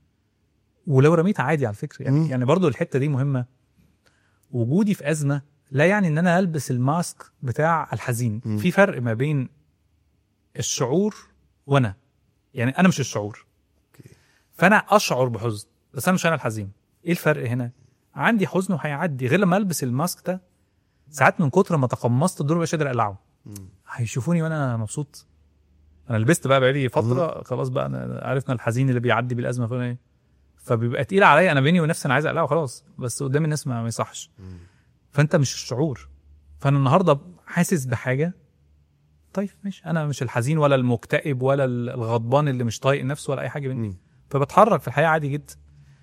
ولو رميتها عادي على فكره يعني مم. يعني برضو الحته دي مهمه وجودي في ازمه لا يعني ان انا البس الماسك بتاع الحزين مم. في فرق ما بين الشعور وانا يعني انا مش الشعور أوكي. فانا اشعر بحزن بس انا مش انا الحزين ايه الفرق هنا عندي حزن وهيعدي غير لما البس الماسك ده ساعات من كتر ما تقمصت الدور مش قادر اقلعه مم. هيشوفوني وانا مبسوط انا لبست بقى بقالي فتره خلاص بقى انا عرفنا الحزين اللي بيعدي بالازمه فانا ايه فبيبقى تقيل عليا انا بيني ونفسي انا عايز اقلعه خلاص بس قدام الناس ما ما يصحش مم. فانت مش الشعور فانا النهارده حاسس بحاجه طيب ماشي انا مش الحزين ولا المكتئب ولا الغضبان اللي مش طايق نفسه ولا اي حاجه مني مم. فبتحرك في الحياه عادي جدا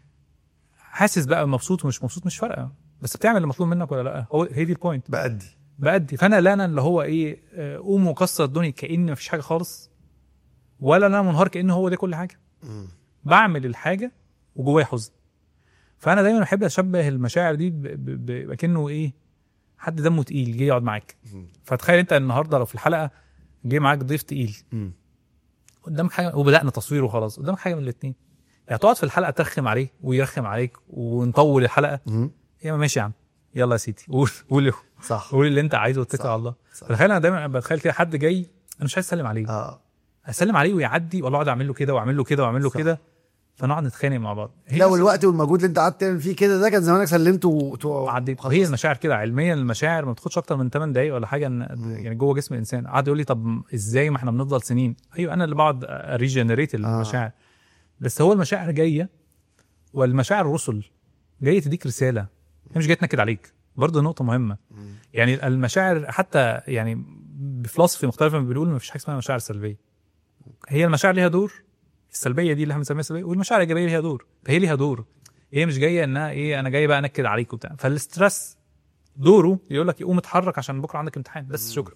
حاسس بقى مبسوط ومش مبسوط مش فارقه بس بتعمل اللي مطلوب منك ولا لا هو هي دي البوينت بأدي بأدي فانا لا انا اللي هو ايه آه، قوم وكسر الدنيا كأن مفيش حاجه خالص ولا انا منهار كأن هو ده كل حاجه مم. بعمل الحاجه وجوايا حزن فانا دايما بحب اشبه المشاعر دي ب- ب- ب- بكنه ايه حد دمه تقيل جه يقعد معاك مم. فتخيل انت النهارده لو في الحلقه جه معاك ضيف تقيل مم. قدامك حاجه وبدانا تصوير وخلاص قدامك حاجه من الاثنين يا تقعد في الحلقه ترخم عليه ويرخم عليك ونطول الحلقه مم. يا ماشي يا عم يلا يا سيدي قول قول صح قول اللي انت عايزه واتكل صح. على الله صح. فتخيل انا دايما بتخيل كده حد جاي انا مش عايز اسلم عليه اه اسلم عليه ويعدي ولا اقعد اعمل له كده واعمل له كده واعمل له صح. كده فنقعد نتخانق مع بعض هي لو نفس- الوقت والمجهود اللي انت قعدت تعمل فيه كده ده كان زمانك سلمته و- و- عديت وخلاص. وهي المشاعر كده علميا المشاعر ما بتاخدش اكتر من 8 دقايق ولا حاجه إن يعني جوه جسم الانسان قعد يقول لي طب ازاي ما احنا بنفضل سنين ايوه انا اللي بقعد اريجنريت المشاعر بس هو المشاعر جايه والمشاعر رسل جايه تديك رساله هي مش جايه تنكد عليك برضه نقطه مهمه مم. يعني المشاعر حتى يعني بفلسفه مختلفه بيقول ما فيش حاجه اسمها مشاعر سلبيه هي المشاعر ليها دور السلبيه دي اللي احنا بنسميها سلبيه والمشاعر الايجابيه ليها دور فهي ليها دور هي مش جايه انها ايه انا جاي بقى انكد عليك وبتاع فالاسترس دوره يقول لك يقوم اتحرك عشان بكره عندك امتحان بس شكرا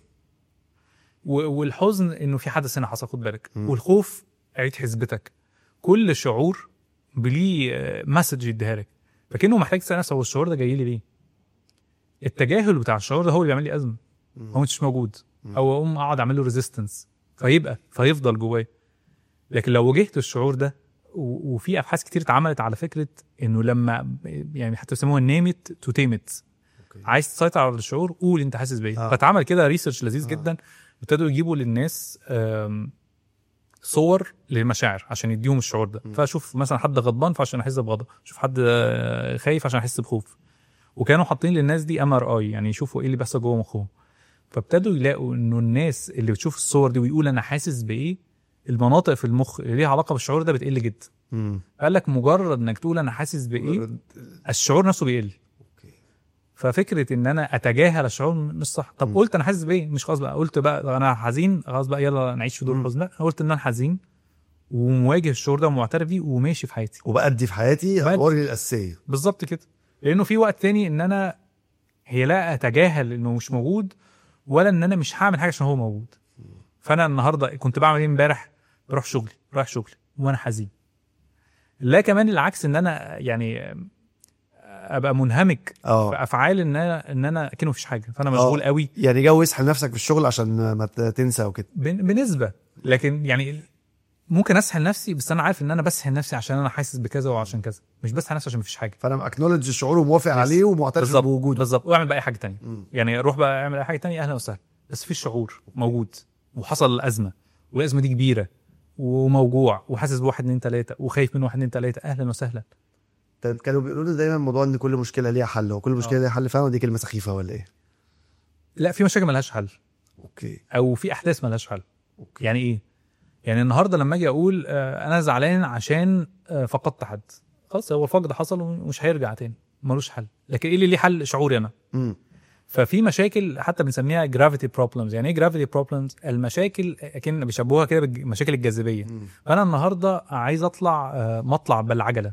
و- والحزن انه في حدث هنا حصل خد بالك مم. والخوف عيد حسبتك كل شعور بليه مسج يديها لك فكانه محتاج تسال نفسك هو الشعور ده جاي لي ليه؟ التجاهل بتاع الشعور ده هو اللي بيعمل لي ازمه هو مش موجود او اقوم اقعد اعمل له ريزيستنس فيبقى فيفضل جوايا لكن لو واجهت الشعور ده و- وفي ابحاث كتير اتعملت على فكره انه لما يعني حتى بيسموها نيمت تو تيمت أوكي. عايز تسيطر على الشعور قول انت حاسس بايه آه. فاتعمل كده ريسيرش لذيذ آه. جدا ابتدوا يجيبوا للناس آم، صور للمشاعر عشان يديهم الشعور ده م. فاشوف مثلا حد غضبان فعشان احس بغضب شوف حد آه، خايف عشان احس بخوف وكانوا حاطين للناس دي ام ار اي يعني يشوفوا ايه اللي بيحصل جوه مخهم فابتدوا يلاقوا انه الناس اللي بتشوف الصور دي ويقول انا حاسس بايه المناطق في المخ اللي ليها علاقه بالشعور ده بتقل جدا مم. قال لك مجرد انك تقول انا حاسس بايه الشعور نفسه بيقل اوكي ففكره ان انا اتجاهل الشعور مش صح طب م. قلت انا حاسس بايه مش خلاص بقى قلت بقى انا حزين خلاص بقى يلا نعيش في دور م. الحزن لا أنا قلت ان انا حزين ومواجه الشعور ده ومعترف بيه وماشي في حياتي وبأدي في حياتي بأدي. ادواري الاساسيه بالظبط كده لانه في وقت تاني ان انا هي لا اتجاهل انه مش موجود ولا ان انا مش هعمل حاجه عشان هو موجود فانا النهارده كنت بعمل ايه امبارح بروح شغلي رايح شغلي وانا حزين لا كمان العكس ان انا يعني ابقى منهمك في اه افعال ان انا ان انا اكنه مفيش حاجه فانا آه. مشغول قوي يعني جو اسحل نفسك في الشغل عشان ما ت- تنسى وكده بن- بنسبه لكن يعني ممكن اسحل نفسي بس انا عارف ان انا بسحل نفسي عشان انا حاسس بكذا وعشان كذا مش بسحل نفسي عشان مفيش حاجه فانا اكنولج الشعور وموافق Yes. عليه ومعترف بالظبط بوجوده بالظبط واعمل بقى اي حاجه تانية مم. يعني روح بقى اعمل اي حاجه تانية اهلا وسهلا بس في الشعور موجود وحصل الازمه والازمه دي كبيره وموجوع وحاسس بواحد اتنين تلاته وخايف من واحد اتنين تلاته اهلا وسهلا طيب كانوا بيقولوا لي دايما موضوع ان كل مشكله ليها حل وكل مشكله آه. ليها حل فعلا دي كلمه سخيفه ولا ايه؟ لا في مشاكل ملهاش حل اوكي او في احداث ملهاش حل اوكي يعني ايه يعني النهارده لما اجي اقول آه، انا زعلان عشان آه، فقدت حد خلاص هو الفقد حصل ومش هيرجع تاني ملوش حل لكن ايه اللي ليه حل شعوري انا امم ففي مشاكل حتى بنسميها جرافيتي بروبلمز يعني ايه جرافيتي بروبلمز المشاكل اكن بيشبهوها كده بمشاكل الجاذبيه فانا النهارده عايز اطلع آه، مطلع بالعجله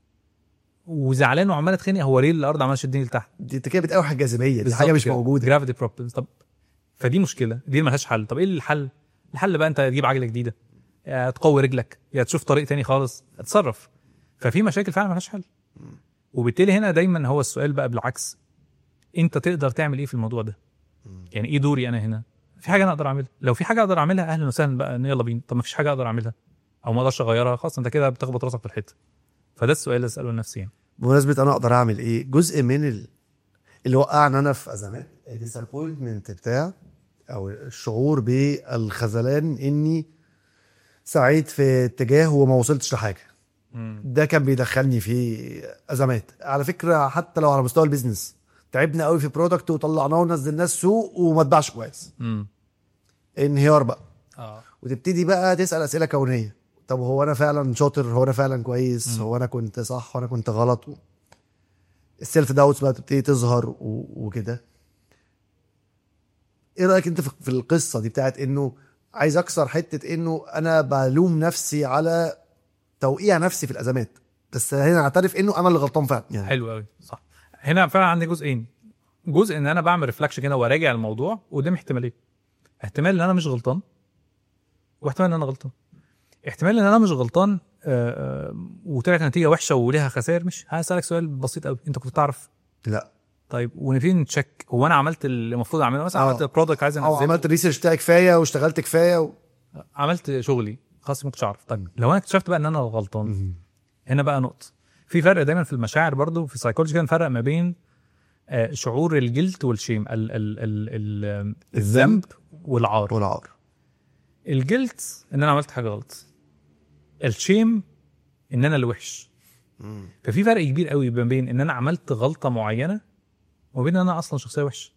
وزعلان وعمال اتخانق هو ليه الارض عماله تشدني لتحت دي انت كده بتقاوح الجاذبيه دي حاجه مش موجوده جرافيتي بروبلمز طب فدي مشكله دي ملهاش حل طب ايه الحل الحل بقى انت تجيب عجله جديده يا تقوي رجلك يا تشوف طريق تاني خالص اتصرف ففي مشاكل فعلا ملهاش حل وبالتالي هنا دايما هو السؤال بقى بالعكس انت تقدر تعمل ايه في الموضوع ده يعني ايه دوري انا هنا في حاجه انا اقدر اعملها لو في حاجه اقدر اعملها اهلا وسهلا بقى يلا بينا طب ما فيش حاجه اقدر اعملها او ما اقدرش اغيرها خلاص انت كده بتخبط راسك في الحيط فده السؤال اللي اساله لنفسي يعني بمناسبه انا اقدر اعمل ايه جزء من ال... اللي وقعنا انا في ازمات الديسابوينتمنت بتاع او الشعور بالخذلان اني سعيت في اتجاه وما وصلتش لحاجه ده كان بيدخلني في ازمات على فكره حتى لو على مستوى البيزنس تعبنا قوي في برودكت وطلعناه ونزلناه السوق وما اتباعش كويس امم انهيار بقى اه وتبتدي بقى تسال اسئله كونيه طب هو انا فعلا شاطر هو انا فعلا كويس مم. هو انا كنت صح هو انا كنت غلط السيلف داوتس بقى بتبتدي تظهر و... وكده ايه رايك انت في في القصه دي بتاعت انه عايز اكسر حته انه انا بلوم نفسي على توقيع نفسي في الازمات بس هنا اعترف انه انا اللي غلطان فعلا يعني حلو قوي صح هنا فعلا عندي جزئين جزء ان انا بعمل ريفلكشن كده وراجع الموضوع قدام احتمالين احتمال ان انا مش غلطان واحتمال ان انا غلطان احتمال ان انا مش غلطان آه، آه، وطلعت نتيجه وحشه وليها خسائر مش هسالك سؤال بسيط قوي انت كنت تعرف لا طيب ونبتدي نتشيك هو انا عملت اللي المفروض اعمله مثلا آه. عملت برودكت عايز او انزله عملت الريسيرش بتاعي كفايه واشتغلت كفايه و... عملت شغلي خلاص ما كنتش اعرف طيب لو انا اكتشفت بقى ان انا غلطان مم. هنا بقى نقطة في فرق دايما في المشاعر برضو في السايكولوجي كده نفرق ما بين آه، شعور الجلد والشيم ال ال ال ال الذنب والعار والعار الجلد ان انا عملت حاجة غلط الشيم ان انا اللي وحش ففي فرق كبير قوي ما بين ان انا عملت غلطة معينة وبين ان انا اصلا شخصية وحش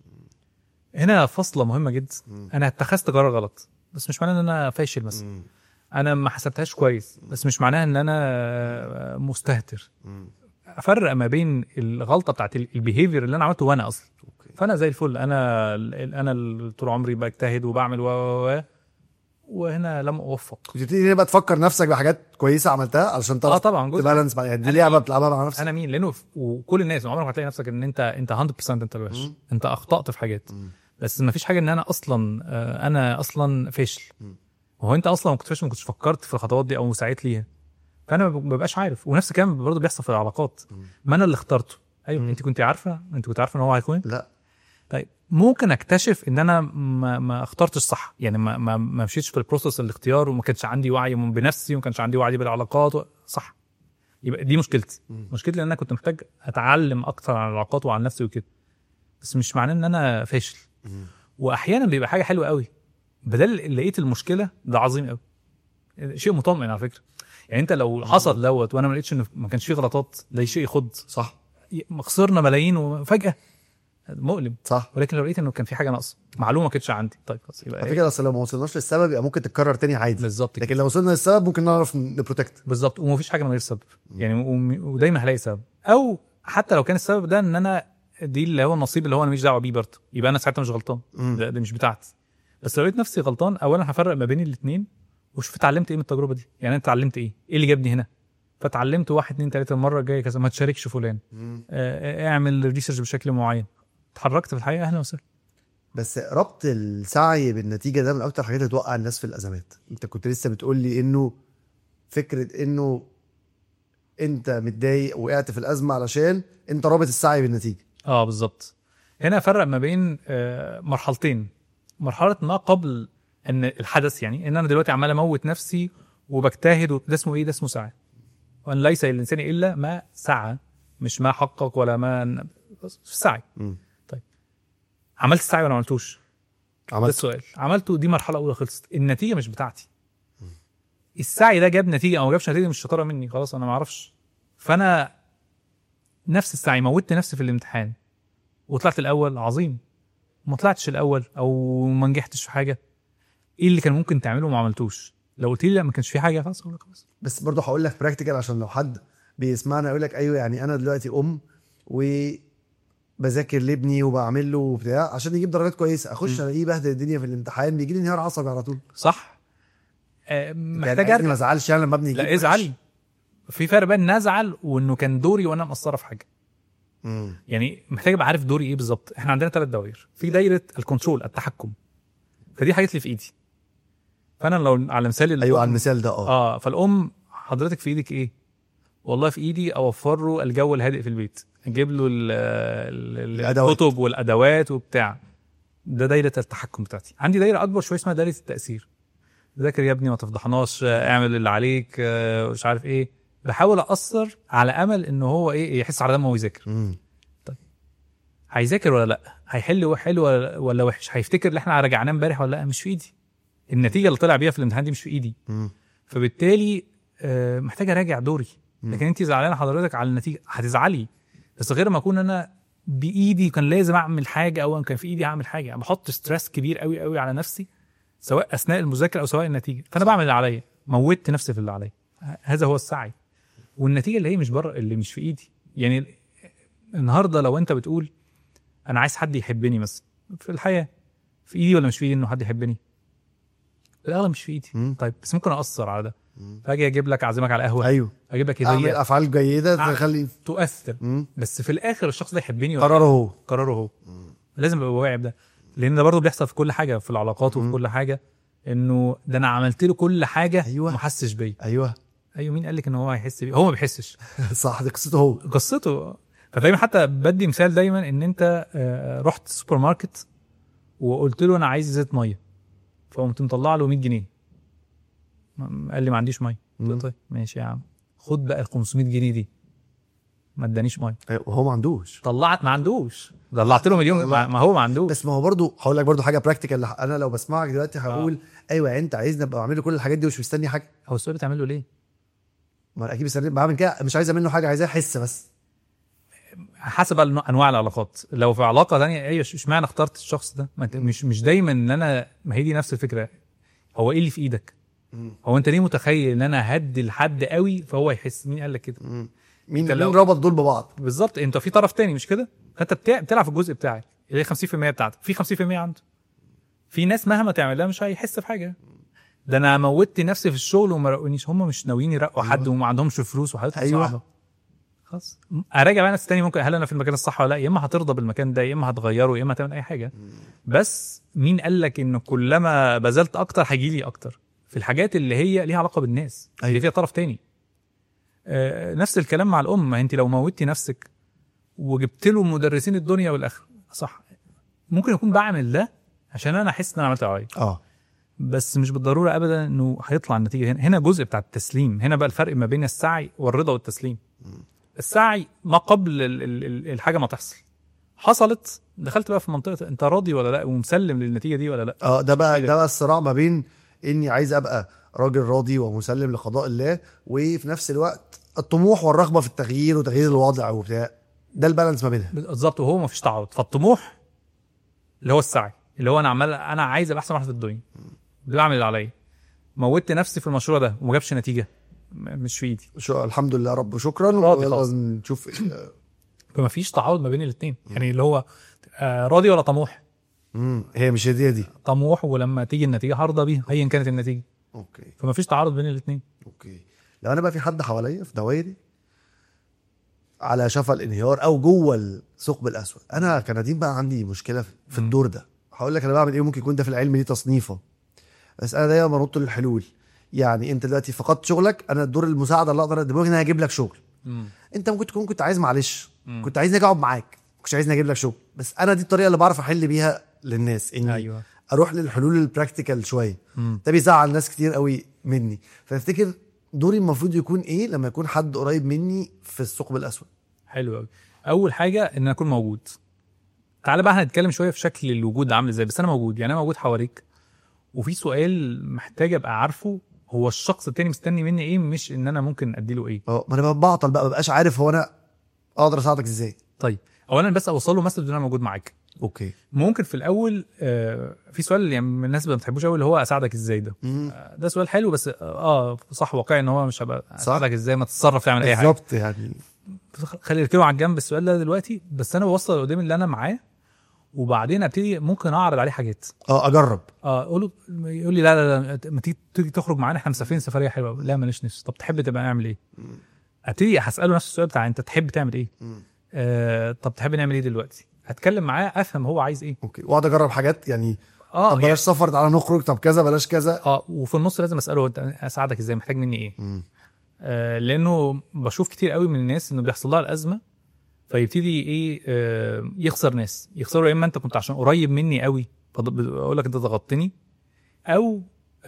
هنا فاصلة مهمة جدا انا اتخذت قرار غلط بس مش معناه ان انا فاشل مثلا انا ما حسبتهاش كويس بس مش معناها ان انا آه، مستهتر افرق ما بين الغلطه بتاعت البيهيفير اللي انا عملته وانا اصلا فانا زي الفل انا انا اللي طول عمري بجتهد وبعمل و و و وهنا لم اوفق وتبتدي هنا بقى تفكر نفسك بحاجات كويسه عملتها علشان اه تعرف طبعا جزء تبالانس بقى يعني دي لعبه بتلعبها مع نفسك انا مين لانه ف- وكل الناس عمرك ما هتلاقي نفسك ان انت انت 100% انت الوحش مم. انت اخطات في حاجات مم. بس ما فيش حاجه ان انا اصلا آه، انا اصلا فاشل مم. وهو انت اصلا ما كنتش فاشل ما كنتش فكرت في الخطوات دي او سعيت ليها فانا ما ببقاش عارف ونفس الكلام برضه بيحصل في العلاقات مم. ما انا اللي اخترته ايوه مم. انت كنت عارفه انت كنت عارفه ان هو هيكون لا طيب ممكن اكتشف ان انا ما, ما اخترتش صح يعني ما ما, ما مشيتش في البروسيس الاختيار وما كانش عندي وعي من- بنفسي وما كانش عندي وعي بالعلاقات و... صح يبقى دي مشكلتي مم. مشكلتي ان انا كنت محتاج اتعلم اكتر عن العلاقات وعن نفسي وكده بس مش معناه ان انا فاشل مم. واحيانا بيبقى حاجه حلوه قوي بدل لقيت المشكله ده عظيم قوي شيء مطمئن على فكره يعني انت لو حصل دوت وانا ما لقيتش ان ما كانش فيه غلطات ده شيء يخض صح خسرنا ملايين وفجاه مؤلم صح ولكن لو لقيت انه كان في حاجه ناقصه معلومه ما كانتش عندي طيب خلاص يبقى على إيه؟ فكره اصل لو ما وصلناش للسبب يبقى ممكن تتكرر تاني عادي بالظبط كده لكن لو وصلنا للسبب ممكن نعرف نبروتكت بالظبط ومفيش حاجه من غير سبب يعني وم- ودايما هلاقي سبب او حتى لو كان السبب ده ان انا دي اللي هو النصيب اللي هو انا مش دعوه بيه برضه يبقى انا ساعتها مش غلطان ده, ده مش بتاعتي بس لو لقيت نفسي غلطان اولا هفرق ما بين الاثنين وشوف اتعلمت ايه من التجربه دي يعني انت اتعلمت ايه ايه اللي جابني هنا فتعلمت واحد اتنين تلاته المره الجايه كذا ما تشاركش فلان آه، اعمل ريسيرش بشكل معين اتحركت في الحقيقه اهلا وسهلا بس ربط السعي بالنتيجه ده من اكتر الحاجات اللي توقع الناس في الازمات انت كنت لسه بتقول لي انه فكره انه انت متضايق وقعت في الازمه علشان انت رابط السعي بالنتيجه اه بالظبط هنا افرق ما بين آه، مرحلتين مرحله ما قبل ان الحدث يعني ان انا دلوقتي عمال اموت نفسي وبجتهد و- ده اسمه ايه ده اسمه سعي وان ليس للانسان الا ما سعى مش ما حقق ولا ما سعي مم. عملت السعي ولا ما عملتوش ده عملت السؤال عملته دي مرحله اولى خلصت النتيجه مش بتاعتي السعي ده جاب نتيجه او ما جابش نتيجه مش شطاره مني خلاص انا ما اعرفش فانا نفس السعي موتت نفسي في الامتحان وطلعت الاول عظيم ما طلعتش الاول او ما نجحتش في حاجه ايه اللي كان ممكن تعمله وما عملتوش لو قلت لي لا ما كانش في حاجه خلاص اقول لك خلاص بس برضه هقول لك براكتيكال عشان لو حد بيسمعنا يقول لك ايوه يعني انا دلوقتي ام وبذاكر لابني وبعمل له وبتاع عشان يجيب درجات كويسه اخش م. الاقيه بهدل الدنيا في الامتحان بيجي لي انهيار عصبي على طول صح آه محتاج يعني عايزني ما ارجع ازعلش يعني لما ابني يجيب لا وحش. ازعل في فرق بين ان ازعل وانه كان دوري وانا مقصره في حاجه مم. يعني محتاج ابقى عارف دوري ايه بالظبط احنا عندنا ثلاث دوائر في دايره الكنترول التحكم فدي حاجات اللي في ايدي فانا لو على مثال ال- ايوه على المثال ده اه اه فالام حضرتك في ايدك ايه والله في ايدي اوفر له الجو الهادئ في البيت اجيب له ال- ال- الأدوات. الكتب والادوات وبتاع ده دايره التحكم بتاعتي عندي دايره اكبر شويه اسمها دايره التاثير ذاكر يا ابني ما تفضحناش آه، اعمل اللي عليك آه، مش عارف ايه بحاول اثر على امل ان هو ايه يحس على دمه ويذاكر مم. هيذاكر ولا لا هيحل حلو ولا- ولا وحش هيفتكر اللي احنا راجعناه امبارح ولا لا مش في ايدي النتيجه اللي طلع بيها في الامتحان دي مش في ايدي مم. فبالتالي آه، محتاج اراجع دوري مم. لكن انت زعلانه حضرتك على النتيجه هتزعلي بس غير ما اكون انا بايدي كان لازم اعمل حاجه او كان في ايدي اعمل حاجه يعني بحط ستريس كبير قوي قوي على نفسي سواء اثناء المذاكره او سواء النتيجه فانا بعمل اللي عليا موتت نفسي في اللي عليا ه- هذا هو السعي والنتيجه اللي هي مش بره اللي مش في ايدي يعني النهارده لو انت بتقول انا عايز حد يحبني مثلا في الحياه في ايدي ولا مش في ايدي انه حد يحبني في الاغلب مش في ايدي مم. طيب بس ممكن ااثر على ده مم. فاجي اجيب لك اعزمك على قهوه ايوه اجيب لك اعمل هديه افعال جيده أع- تخلي تؤثر مم. بس في الاخر الشخص ده يحبني ولا قراره هو قراره هو لازم ابقى واعي بده لان ده برضه بيحصل في كل حاجه في العلاقات وفي مم. كل حاجه انه ده انا عملت له كل حاجه أيوة. ما حسش بيا ايوه ايوه مين قال لك ان هو هيحس بيا هو ما بيحسش صح دي قصته هو قصته فدايما حتى بدي مثال دايما ان انت آه، رحت السوبر ماركت وقلت له انا عايز زيت ميه فقمت مطلع له 100 جنيه م- قال لي ما عنديش ميه قلت له مم. طيب ماشي يا عم خد بقى ال 500 جنيه دي ما ادانيش ميه أيوة، وهو ما عندوش طلعت ما عندوش طلعت له مليون ما ما هو ما عندوش بس ما هو برضو هقول لك برضو حاجه براكتيكال انا لو بسمعك دلوقتي هقول ايوه يعني انت عايزني ابقى اعمل له كل الحاجات دي ومش مستني حاجه هو السؤال بتعمل له ليه؟ ما أنا اكيد مستني بعمل كده مش عايز منه حاجه عايزاه يحس بس حسب النوع- انواع العلاقات لو في علاقه ثانيه ايوه اشمعنى اخترت الشخص ده ما انت مش مش دايما ان انا ما هي دي نفس الفكره هو ايه اللي في ايدك هو انت ليه متخيل ان انا هدي لحد قوي فهو يحس مين قال لك كده مم. مين أنت لو- مين ربط دول ببعض بالظبط انت في طرف تاني مش كده فانت بتاع- بتلعب في الجزء بتاعك اللي هي 50% بتاعتك في 50% عنده في ناس مهما تعمل لها مش هيحس بحاجه ده انا موتت نفسي في الشغل وما رقونيش هم مش ناويين يرقوا حد وما عندهمش فلوس وحياتهم أيوة. صعبه خلاص اراجع بقى ناس تاني ممكن هل انا في المكان الصح ولا لا يا اما هترضى بالمكان ده يا اما هتغيره يا اما هتعمل اي حاجه بس مين قال لك ان كلما بذلت اكتر هيجي لي اكتر في الحاجات اللي هي ليها علاقه بالناس اللي أيوة. فيها طرف تاني آه نفس الكلام مع الام ما انت لو موتي نفسك وجبت له مدرسين الدنيا والاخره صح ممكن يكون بعمل ده عشان انا احس ان انا عملت عليا اه بس مش بالضروره ابدا انه هيطلع النتيجه هنا هنا جزء بتاع التسليم هنا بقى الفرق ما بين السعي والرضا والتسليم السعي ما قبل ال- ال- ال- الحاجه ما تحصل حصلت دخلت بقى في منطقه انت راضي ولا لا ومسلم للنتيجه دي ولا لا اه ده بقى كده. ده بقى الصراع ما بين اني عايز ابقى راجل راضي ومسلم لقضاء الله وفي نفس الوقت الطموح والرغبه في التغيير وتغيير الوضع وبتاع ده البالانس ما بينها بالظبط وهو ما فيش تعارض فالطموح اللي هو السعي اللي هو انا عمال انا عايز ابقى احسن واحد في الدنيا بعمل اللي عليا موتت نفسي في المشروع ده وما جابش نتيجه م- مش في ايدي شو الحمد لله رب شكرا راضي خلاص. ويلا نشوف فما فيش تعارض ما بين الاثنين يعني اللي هو آه، راضي ولا طموح مم. هي مش هديه دي طموح ولما تيجي النتيجه هرضى بيها ايا كانت النتيجه اوكي فما فيش تعارض بين الاثنين اوكي لو انا بقى في حد حواليا في دوائري على شفا الانهيار او جوه الثقب الاسود انا كنديم بقى عندي مشكله في الدور ده هقول لك انا بعمل ايه ممكن يكون ده في العلم ليه تصنيفه بس انا دايما بنط للحلول يعني انت دلوقتي فقدت شغلك انا دور المساعده اللي اقدر اقدمه لك ان انا اجيب لك شغل مم. انت ممكن تكون كنت عايز معلش مم. كنت عايزني اجي اقعد معاك كنت عايزني اجيب لك شغل بس انا دي الطريقه اللي بعرف احل بيها للناس اني ايوه اروح للحلول البراكتيكال شويه مم. ده بيزعل ناس كتير قوي مني فافتكر دوري المفروض يكون ايه لما يكون حد قريب مني في الثقب الاسود حلو قوي اول حاجه ان انا اكون موجود تعالى بقى هنتكلم شويه في شكل الوجود عامل ازاي بس انا موجود يعني انا موجود حواليك وفي سؤال محتاج ابقى عارفه هو الشخص التاني مستني مني ايه مش ان انا ممكن اديله ايه اه ما انا بعطل بقى مبقاش عارف هو انا اقدر اساعدك ازاي طيب اولا بس اوصل له مسج ان انا موجود معاك اوكي ممكن في الاول آه في سؤال يعني من الناس ما بتحبوش قوي اللي هو اساعدك ازاي ده مم. آه، ده سؤال حلو بس اه صح واقعي ان هو مش هبقى اساعدك ازاي ما تتصرف تعمل اي حاجه بالظبط يعني خلي يركنوا على الجنب السؤال ده دلوقتي بس انا بوصل اللي قدامي اللي انا معاه وبعدين ابتدي ممكن اعرض عليه حاجات اه اجرب اه اقول له يقول لي لا لا لا ما تيجي تيجي تخرج معانا احنا مسافرين سفريه حلوه لا ماليش نفس طب تحب تبقى نعمل ايه؟ ابتدي هساله نفس السؤال بتاع انت تحب تعمل ايه؟ مم. آه طب تحب نعمل ايه دلوقتي؟ هتكلم معاه افهم هو عايز ايه اوكي واقعد اجرب حاجات يعني اه طب يعني بلاش سفر تعالى نخرج طب كذا بلاش كذا اه وفي النص لازم اساله انت اساعدك ازاي محتاج مني ايه؟ مم. آه لانه بشوف كتير قوي من الناس انه بيحصل لها الازمه فيبتدي ايه آه يخسر ناس يخسروا يا اما انت كنت عشان قريب مني قوي فاقول لك انت ضغطتني او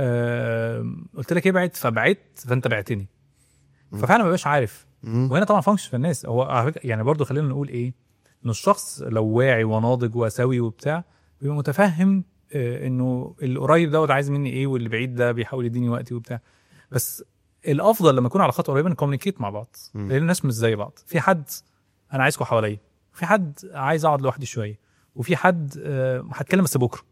آه قلت لك ابعد فبعدت فانت بعتني ففعلا ما بقاش عارف مم. وهنا طبعا فانكشن في الناس هو على فكره يعني برضه خلينا نقول ايه ان الشخص لو واعي وناضج وسوي وبتاع بيبقى متفهم آه، انه القريب دوت عايز مني ايه واللي بعيد ده بيحاول يديني وقتي وبتاع بس الافضل لما يكون علاقات قريبه نكومينيكيت مع بعض مم. لان الناس مش زي بعض في حد انا عايزكم حواليا في حد عايز اقعد لوحدي شويه وفي حد آه، هتكلم بس بكره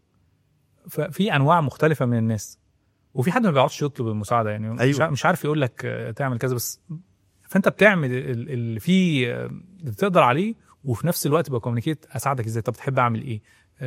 ففي انواع مختلفه من الناس وفي حد ما بيقعدش يطلب المساعده يعني مش أيوة. ع- مش عارف يقول لك آه، تعمل كذا بس فانت بتعمل ال- اللي فيه آه، اللي بتقدر عليه وفي نفس الوقت بكومينيكيت اساعدك ازاي طب تحب اعمل ايه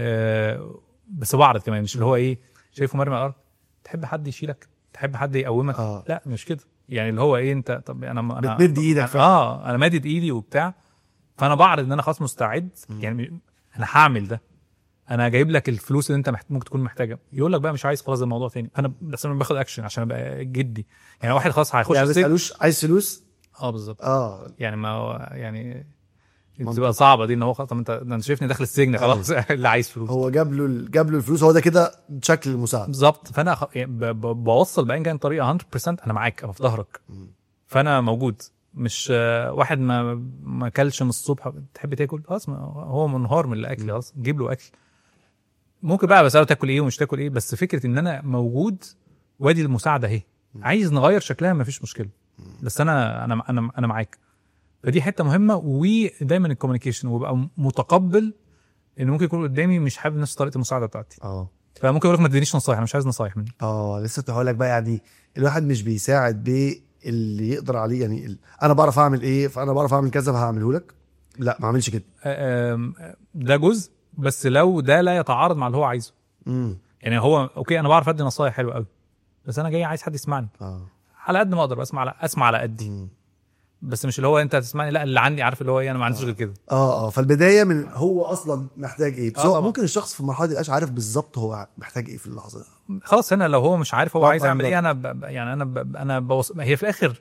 آه بس بعرض كمان مش اللي هو ايه شايفه مرمي على الارض تحب حد يشيلك تحب حد يقومك اه لا مش كده يعني اللي هو ايه انت طب انا انا بتمد ايدك أنا فعلا. اه انا مادد ايدي وبتاع فانا بعرض ان انا خلاص مستعد يعني انا هعمل ده انا جايب لك الفلوس اللي انت محت... ممكن تكون محتاجها يقول لك بقى مش عايز خلاص ده الموضوع تاني انا بس انا باخد اكشن عشان ابقى جدي يعني واحد خلاص هيخش يعني ما السجن تسالوش عايز فلوس اه بالظبط اه يعني ما هو يعني منطقي. بتبقى صعبه دي ان هو خلاص طب انت ده انت شايفني داخل السجن خلاص اللي عايز فلوس هو جاب له ال- جاب له الفلوس هو ده كده شكل المساعده بالظبط فانا خ- يعني ب- ب- بوصل باين كان طريقه 100% انا معاك انا في ظهرك فانا موجود مش آه، واحد ما ما اكلش من الصبح تحب تاكل خلاص ما هو منهار من الاكل خلاص جيب له اكل ممكن بقى بساله تاكل ايه ومش تاكل ايه بس فكره ان انا موجود وادي المساعده اهي عايز نغير شكلها ما فيش مشكله بس انا انا انا انا معاك فدي حته مهمه ودايما الكوميونيكيشن وبقى متقبل ان ممكن يكون قدامي مش حابب نفس طريقه المساعده بتاعتي اه فممكن يقول لك ما تدينيش نصايح انا مش عايز نصايح منك اه لسه كنت هقول لك بقى يعني الواحد مش بيساعد باللي يقدر عليه يعني ال... انا بعرف اعمل ايه فانا بعرف اعمل كذا فهعمله لك لا ما اعملش كده آم، ده جزء بس لو ده لا يتعارض مع اللي هو عايزه امم يعني هو اوكي انا بعرف ادي نصايح حلوه قوي بس انا جاي عايز حد يسمعني اه على قد ما اقدر بسمع على اسمع على قدي مم. بس مش اللي هو انت هتسمعني لا اللي عندي عارف اللي هو ايه انا ما عنديش غير كده اه اه فالبدايه من هو اصلا محتاج ايه بس آه هو طبعا. ممكن الشخص في المرحله دي يبقاش عارف بالظبط هو محتاج ايه في اللحظه دي خلاص هنا لو هو مش عارف هو آه، عايز آه، يعمل بالظبط. ايه انا ب... ب- يعني انا ب... انا بوص... هي في الاخر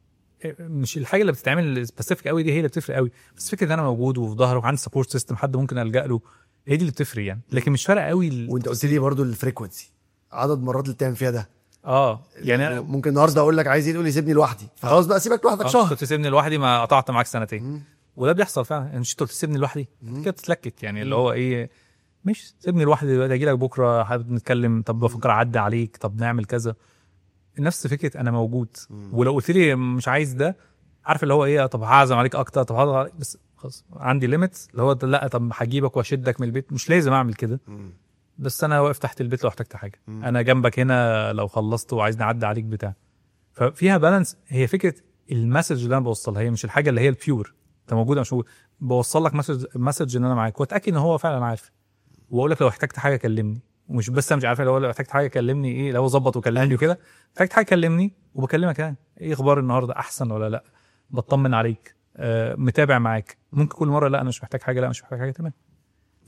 مش الحاجه اللي بتتعمل سبيسيفيك قوي دي هي اللي بتفرق قوي بس فكره ان انا موجود وفي ظهرك وعندي سبورت سيستم حد ممكن الجا له هي دي اللي بتفرق يعني لكن مش فارقه قوي ال... وانت قلت لي برضو الفريكونسي عدد مرات اللي بتعمل فيها ده اه يعني أنا- ممكن النهارده اقول لك عايز ايه تقول لي سيبني لوحدي فخلاص بقى سيبك لوحدك آه، شهر كنت تسيبني لوحدي ما قطعت معاك سنتين مم. وده بيحصل فعلا يعني مش انت قلت تسيبني لوحدي مم. كده بتتلكك يعني اللي هو ايه مش سيبني لوحدي دلوقتي اجي لك بكره حابب نتكلم طب بفكر اعدي عليك طب نعمل كذا نفس فكره انا موجود مم. ولو قلت لي مش عايز ده عارف اللي هو ايه طب هعزم عليك اكتر طب هضغط عليك بس خلاص عندي ليميت اللي هو لا طب هجيبك واشدك من البيت مش لازم اعمل كده مم. بس انا واقف تحت البيت لو احتجت حاجه مم. انا جنبك هنا لو خلصت وعايز نعدي عليك بتاع ففيها بالانس هي فكره المسج اللي انا بوصلها هي مش الحاجه اللي هي البيور انت موجود أو مش موجود بوصل لك مسج مسج ان انا معاك واتاكد ان هو فعلا عارف واقول لك لو احتجت حاجه كلمني ومش بس انا مش عارف لو لو احتجت حاجه كلمني ايه لو ظبط وكلمني وكده احتجت حاجه كلمني وبكلمك انا ايه اخبار النهارده احسن ولا لا بطمن عليك آه متابع معاك ممكن كل مره لا انا مش محتاج حاجه لا مش محتاج حاجه تمام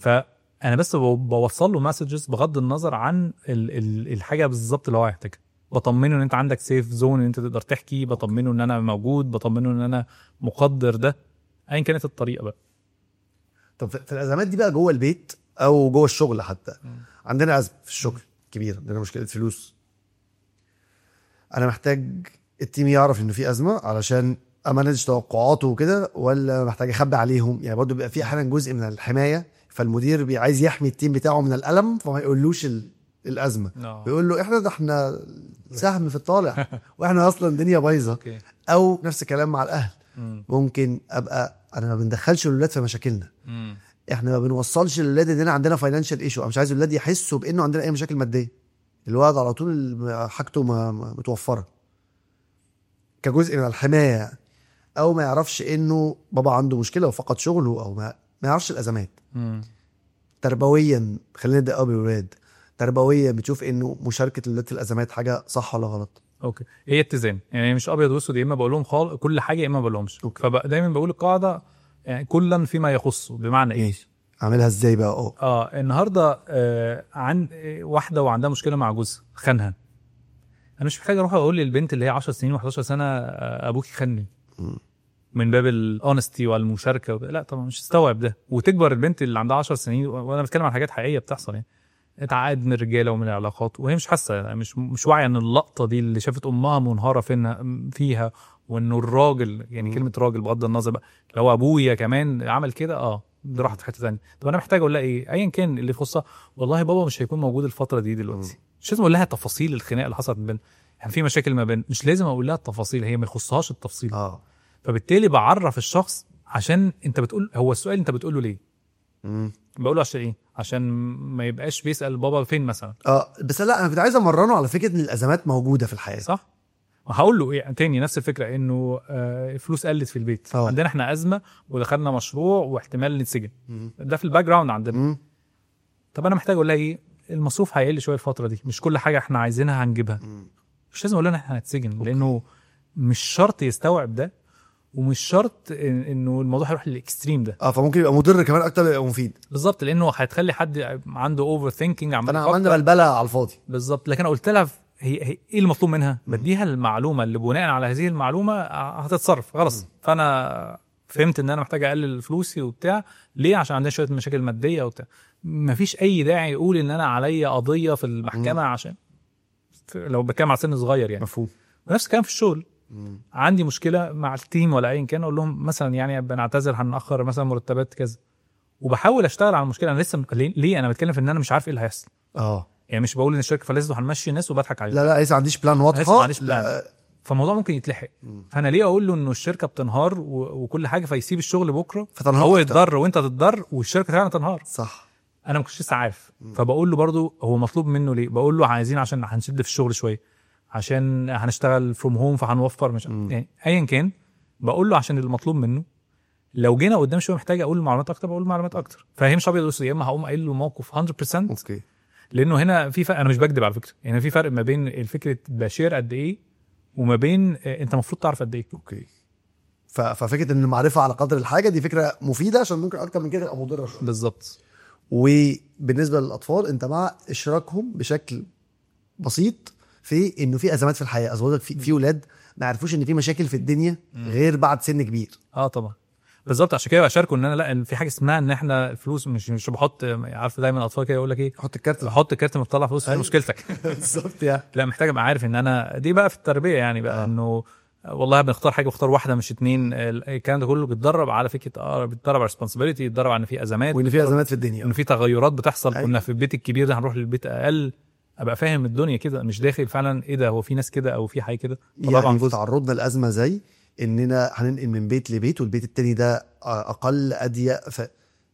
فانا بس بو- بوصل له مسجز بغض النظر عن ال ال الحاجه بالظبط اللي هو هيحتاجها بطمنه ان انت عندك سيف زون ان انت تقدر تحكي بطمنه ان انا موجود بطمنه ان انا مقدر ده ايا كانت الطريقه بقى طب في في الازمات دي بقى جوه البيت او جوه الشغل حتى عندنا ازمه في الشغل كبيره عندنا مشكله فلوس انا محتاج التيم يعرف انه في ازمه علشان امانج توقعاته وكده ولا محتاج اخبي عليهم يعني برضه بيبقى في احيانا جزء من الحمايه فالمدير بي- عايز يحمي التيم بتاعه من الالم فما يقولوش ال- الازمه بيقول له احنا ده احنا سهم في الطالع واحنا اصلا الدنيا بايظه اوكي او نفس الكلام مع الاهل مم. ممكن ابقى انا ما بندخلش الولاد في مشاكلنا مم. احنا ما بنوصلش للولاد اننا عندنا فاينانشال ايشو انا مش عايز الولاد يحسوا بانه عندنا اي مشاكل ماديه الولد على طول حاجته ما- ما- متوفره كجزء من الحمايه او ما يعرفش انه بابا عنده مشكله وفقد شغله او ما, ما يعرفش الازمات مم. تربويا خلينا نبدا قوي بالولاد تربويا بتشوف انه مشاركه الولاد في الازمات حاجه صح ولا غلط اوكي هي اتزان يعني مش ابيض واسود يا اما بقول لهم خال... كل حاجه يا اما ما بقولهمش أوكي. فدايما بقول القاعده يعني كلا فيما يخصه بمعنى ايه ماشي اعملها ازاي بقى اه اه النهارده آه عن آه، واحده وعندها مشكله مع جوزها خانها انا مش محتاج اروح اقول للبنت اللي هي 10 سنين و11 سنه آه، ابوكي خاني مم. من باب الاونستي والمشاركه وب... لا طبعا مش استوعب ده وتكبر البنت اللي عندها 10 سنين و- وانا بتكلم عن حاجات حقيقيه بتحصل يعني اتعقد من الرجاله ومن العلاقات وهي مش حاسه يعني مش مش واعيه ان اللقطه دي اللي شافت امها منهاره فينا فيها وانه الراجل يعني مم. كلمه راجل بغض النظر بقى لو ابويا كمان عمل كده اه دي راحت في حته ثانيه طب انا محتاج اقول لها ايه ايا كان اللي يخصها والله بابا مش هيكون موجود الفتره دي دلوقتي مش لازم اقول لها تفاصيل الخناقه اللي حصلت ما بين يعني في مشاكل ما بين مش لازم اقول لها التفاصيل هي ما يخصهاش التفصيل اه فبالتالي بعرف الشخص عشان انت بتقول هو السؤال انت بتقوله ليه مم. بقوله عشان ايه عشان ما يبقاش بيسال بابا فين مثلا اه بس لا انا كنت عايز امرنه على فكره ان الازمات موجوده في الحياه صح هقول له ايه تاني نفس الفكره انه آه، الفلوس قلت في البيت اه. عندنا احنا ازمه ودخلنا مشروع واحتمال نتسجن مم. ده في الباك جراوند عندنا مم. طب انا محتاج اقول لها ايه المصروف هيقل شويه الفتره دي مش كل حاجه احنا عايزينها هنجيبها مم. مش لازم اقول لها احنا هنتسجن لانه مش شرط يستوعب ده ومش شرط إن- انه الموضوع هيروح للاكستريم ده اه فممكن يبقى مضر كمان اكتر يبقى مفيد بالظبط لانه هتخلي حد عنده اوفر ثينكينج عمال فانا يفكر. عملنا بلبله على الفاضي بالظبط لكن أنا قلت لها هي, هي ايه المطلوب منها بديها المعلومه اللي بناء على هذه المعلومه هتتصرف خلاص فانا فهمت ان انا محتاج اقلل فلوسي وبتاع ليه عشان عندنا شويه مشاكل ماديه وبتاع مفيش اي داعي يقول ان انا عليا قضيه في المحكمه عشان في- لو بتكلم على سن صغير يعني مفهوم نفس الكلام في الشغل عندي مشكله مع التيم ولا ايا كان اقول لهم مثلا يعني بنعتذر هنأخر مثلا مرتبات كذا وبحاول اشتغل على المشكله انا لسه ليه, ليه انا بتكلم في ان انا مش عارف ايه اللي هيحصل اه يعني مش بقول ان الشركه فلست وهنمشي الناس وبضحك عليهم لا لا لسه ما عنديش بلان واضحه لسه ما عنديش بلان. لا، فالموضوع ممكن يتلحق فانا ليه اقول له انه الشركه بتنهار و... وكل حاجه فيسيب الشغل بكره فتنهار هو أكتر. يتضر وانت تتضر والشركه فعلا تنهار صح انا ما كنتش لسه عارف فبقول له برضو هو مطلوب منه ليه بقول له عايزين عشان هنشد في الشغل شويه عشان هنشتغل فروم هوم فهنوفر مش مم. يعني ايا كان بقول له عشان المطلوب منه لو جينا قدام شويه محتاج اقول له معلومات اكتر بقول له معلومات اكتر فهي مش ابيض واسود يا اما هقوم قايل له موقف 100% اوكي لانه هنا في فرق انا مش بكذب على فكره يعني في فرق ما بين الفكره بشير قد ايه وما بين آه، انت المفروض تعرف قد ايه اوكي ف- ففكره ان المعرفه على قدر الحاجه دي فكره مفيده عشان ممكن اكتر من كده تبقى مضره شويه بالظبط وبالنسبه للاطفال انت مع اشراكهم بشكل بسيط في انه في ازمات في الحياه اظن في في ولاد ما يعرفوش ان في مشاكل في الدنيا غير بعد سن كبير اه طبعا بالظبط عشان كده بشاركه ان انا لا إن في حاجه اسمها ان احنا الفلوس مش مش بحط عارف دايما الاطفال كده يقول لك ايه حط الكارت بحط الكارت ما بتطلع فلوس في أيوة. مشكلتك بالظبط يعني لا محتاج ابقى عارف ان انا دي بقى في التربيه يعني بقى آه. انه والله بنختار حاجه بختار واحده مش اتنين ال- الكلام ده كله بيتدرب على فكره اه بيتدرب على ريسبونسبيلتي بيتدرب على ان في ازمات وان في ازمات في الدنيا ان في تغيرات بتحصل أيوة. كنا في البيت الكبير ده هنروح للبيت اقل ابقى فاهم الدنيا كده مش داخل فعلا ايه ده هو في ناس كده او في حاجه كده فطبعا يعني جزء تعرضنا لازمه زي اننا هننقل من بيت لبيت والبيت التاني ده اقل اضيق ف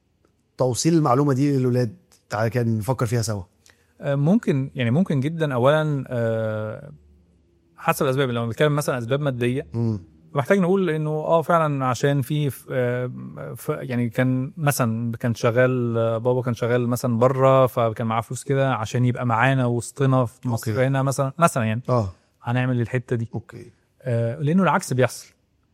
توصيل المعلومه دي للاولاد تعالى كده نفكر فيها سوا آه، ممكن يعني ممكن جدا اولا آه، حسب الاسباب لو بنتكلم مثلا اسباب ماديه مم. محتاج نقول انه اه فعلا عشان في آه، ف- يعني كان مثلا كان شغال آه، بابا كان شغال مثلا بره فكان معاه فلوس كده عشان يبقى معانا وسطنا في مصر أوكي. هنا مثلا مثلا يعني اه هنعمل الحته دي اوكي آه، لانه العكس بيحصل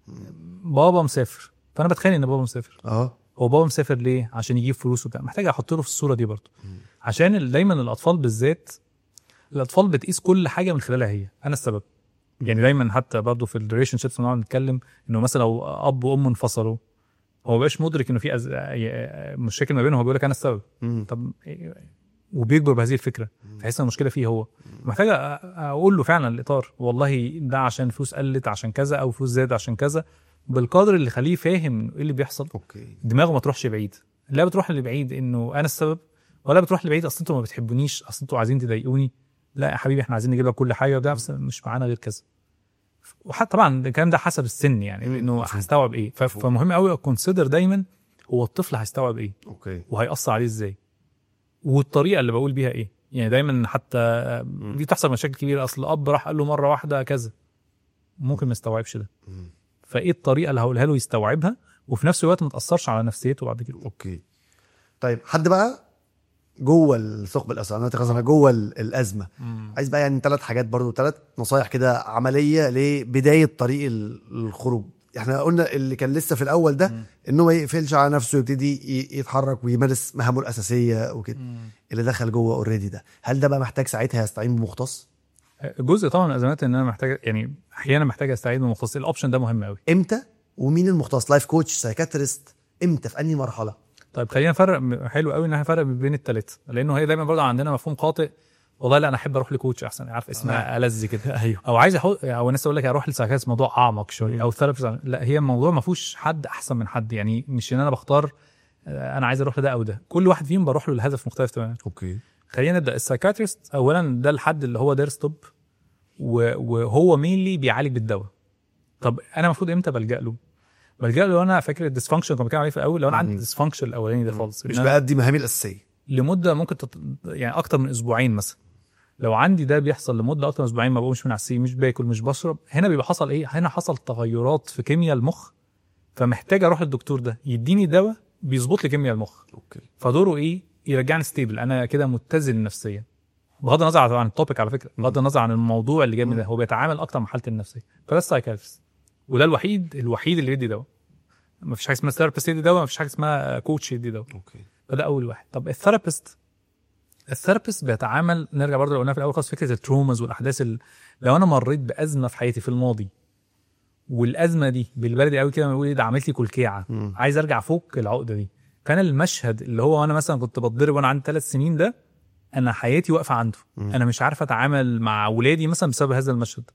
بابا مسافر فانا بتخيل ان بابا مسافر اه هو بابا مسافر ليه عشان يجيب فلوس وبتاع محتاج احط له في الصوره دي برضه عشان ال- دايما الاطفال بالذات الاطفال بتقيس كل حاجه من خلالها هي انا السبب يعني دايما حتى برضه في الريليشن شيبس بنقعد نتكلم انه مثلا لو اب وام انفصلوا هو ما بقاش مدرك انه في أز... مشاكل ما بينهم هو بيقول لك انا السبب مم. طب إيه- وبيكبر بهذه الفكره فيحس ان المشكله فيه هو محتاج أ- اقول له فعلا الاطار والله ده عشان فلوس قلت عشان كذا او فلوس زاد عشان كذا بالقدر اللي يخليه فاهم ايه اللي بيحصل اوكي دماغه ما تروحش بعيد لا بتروح لبعيد انه انا السبب ولا بتروح لبعيد اصل انتوا ما بتحبونيش اصل انتوا عايزين تضايقوني لا يا حبيبي احنا عايزين نجيب لك كل حاجه وده بس مش معانا غير كذا وحتى طبعا الكلام ده حسب السن يعني مم. انه مفهوم. هيستوعب ايه ف- مفهوم. فمهم قوي اكونسيدر دايما هو الطفل هيستوعب ايه اوكي وهيأثر عليه ازاي والطريقه اللي بقول بيها ايه يعني دايما حتى دي بتحصل مشاكل كبيره اصل الاب راح قال له مره واحده كذا ممكن ما يستوعبش ده مم. فايه الطريقه اللي هقولها له يستوعبها وفي نفس الوقت ما تاثرش على نفسيته بعد كده اوكي طيب حد بقى جوه الثقب الاسود انا قصدي جوه ال- الازمه عايز بقى يعني ثلاث حاجات برضو ثلاث نصايح كده عمليه لبدايه طريق ال- الخروج احنا قلنا اللي كان لسه في الاول ده انه ما يقفلش على نفسه يبتدي ي- يتحرك ويمارس مهامه الاساسيه وكده اللي دخل جوه اوريدي ده هل ده بقى محتاج ساعتها يستعين بمختص جزء طبعا من الازمات ان انا محتاج يعني احيانا محتاج استعيد من مختص الاوبشن ده مهم قوي امتى ومين المختص لايف كوتش سايكاتريست امتى في انهي مرحله طيب خلينا نفرق حلو قوي ان احنا نفرق بين الثلاثه لانه هي دايما برضه عندنا مفهوم خاطئ والله لا انا احب اروح لكوتش احسن عارف اسمها ألذ كده ايوه او عايز احط او الناس تقول لك اروح لسايكاتريست موضوع اعمق شويه او ثيرابيست لا هي الموضوع ما فيهوش حد احسن من حد يعني مش ان انا بختار آه، انا عايز اروح لده او ده كل واحد فيهم بروح له لهدف مختلف تماما اوكي خلينا نبدا السايكاتريست اولا ده الحد اللي هو دارس طب و- وهو مينلي بيعالج بالدواء طب انا المفروض امتى بلجا له بلجا له وانا فاكر الديسفانكشن كنا بنتكلم عليه في الاول لو انا عندي مم. الديسفانكشن الاولاني ده خالص مش إن أنا- بأدي مهامي الاساسيه لمده ممكن تط... يعني اكتر من اسبوعين مثلا لو عندي ده بيحصل لمده اكتر من اسبوعين ما بقومش من على السرير مش باكل مش بشرب هنا بيبقى حصل ايه هنا حصل تغيرات في كيمياء المخ فمحتاج اروح للدكتور ده يديني دواء بيظبط لي كيمياء المخ اوكي فدوره ايه يرجعني ستيبل انا كده متزن نفسيا بغض النظر عن عن التوبيك على فكره بغض النظر عن الموضوع اللي جاي من ده هو بيتعامل اكتر مع حالتي النفسيه فده السايكاتريست وده الوحيد الوحيد اللي بيدي دواء ما فيش حاجه اسمها ثيرابيست يدي دواء ما فيش حاجه اسمها كوتش يدي دواء اوكي فده اول واحد طب الثيرابيست الثيرابيست بيتعامل نرجع برضه اللي قلناها في الاول خالص فكره التروماز والاحداث ال... لو انا مريت بازمه في حياتي في الماضي والازمه دي بالبلدي قوي كده بنقول ايه ده عملت لي كلكيعه مم. عايز ارجع فوق العقده دي كان المشهد اللي هو انا مثلا كنت بتضرب وانا عندي ثلاث سنين ده انا حياتي واقفه عنده مم. انا مش عارف اتعامل مع ولادي مثلا بسبب هذا المشهد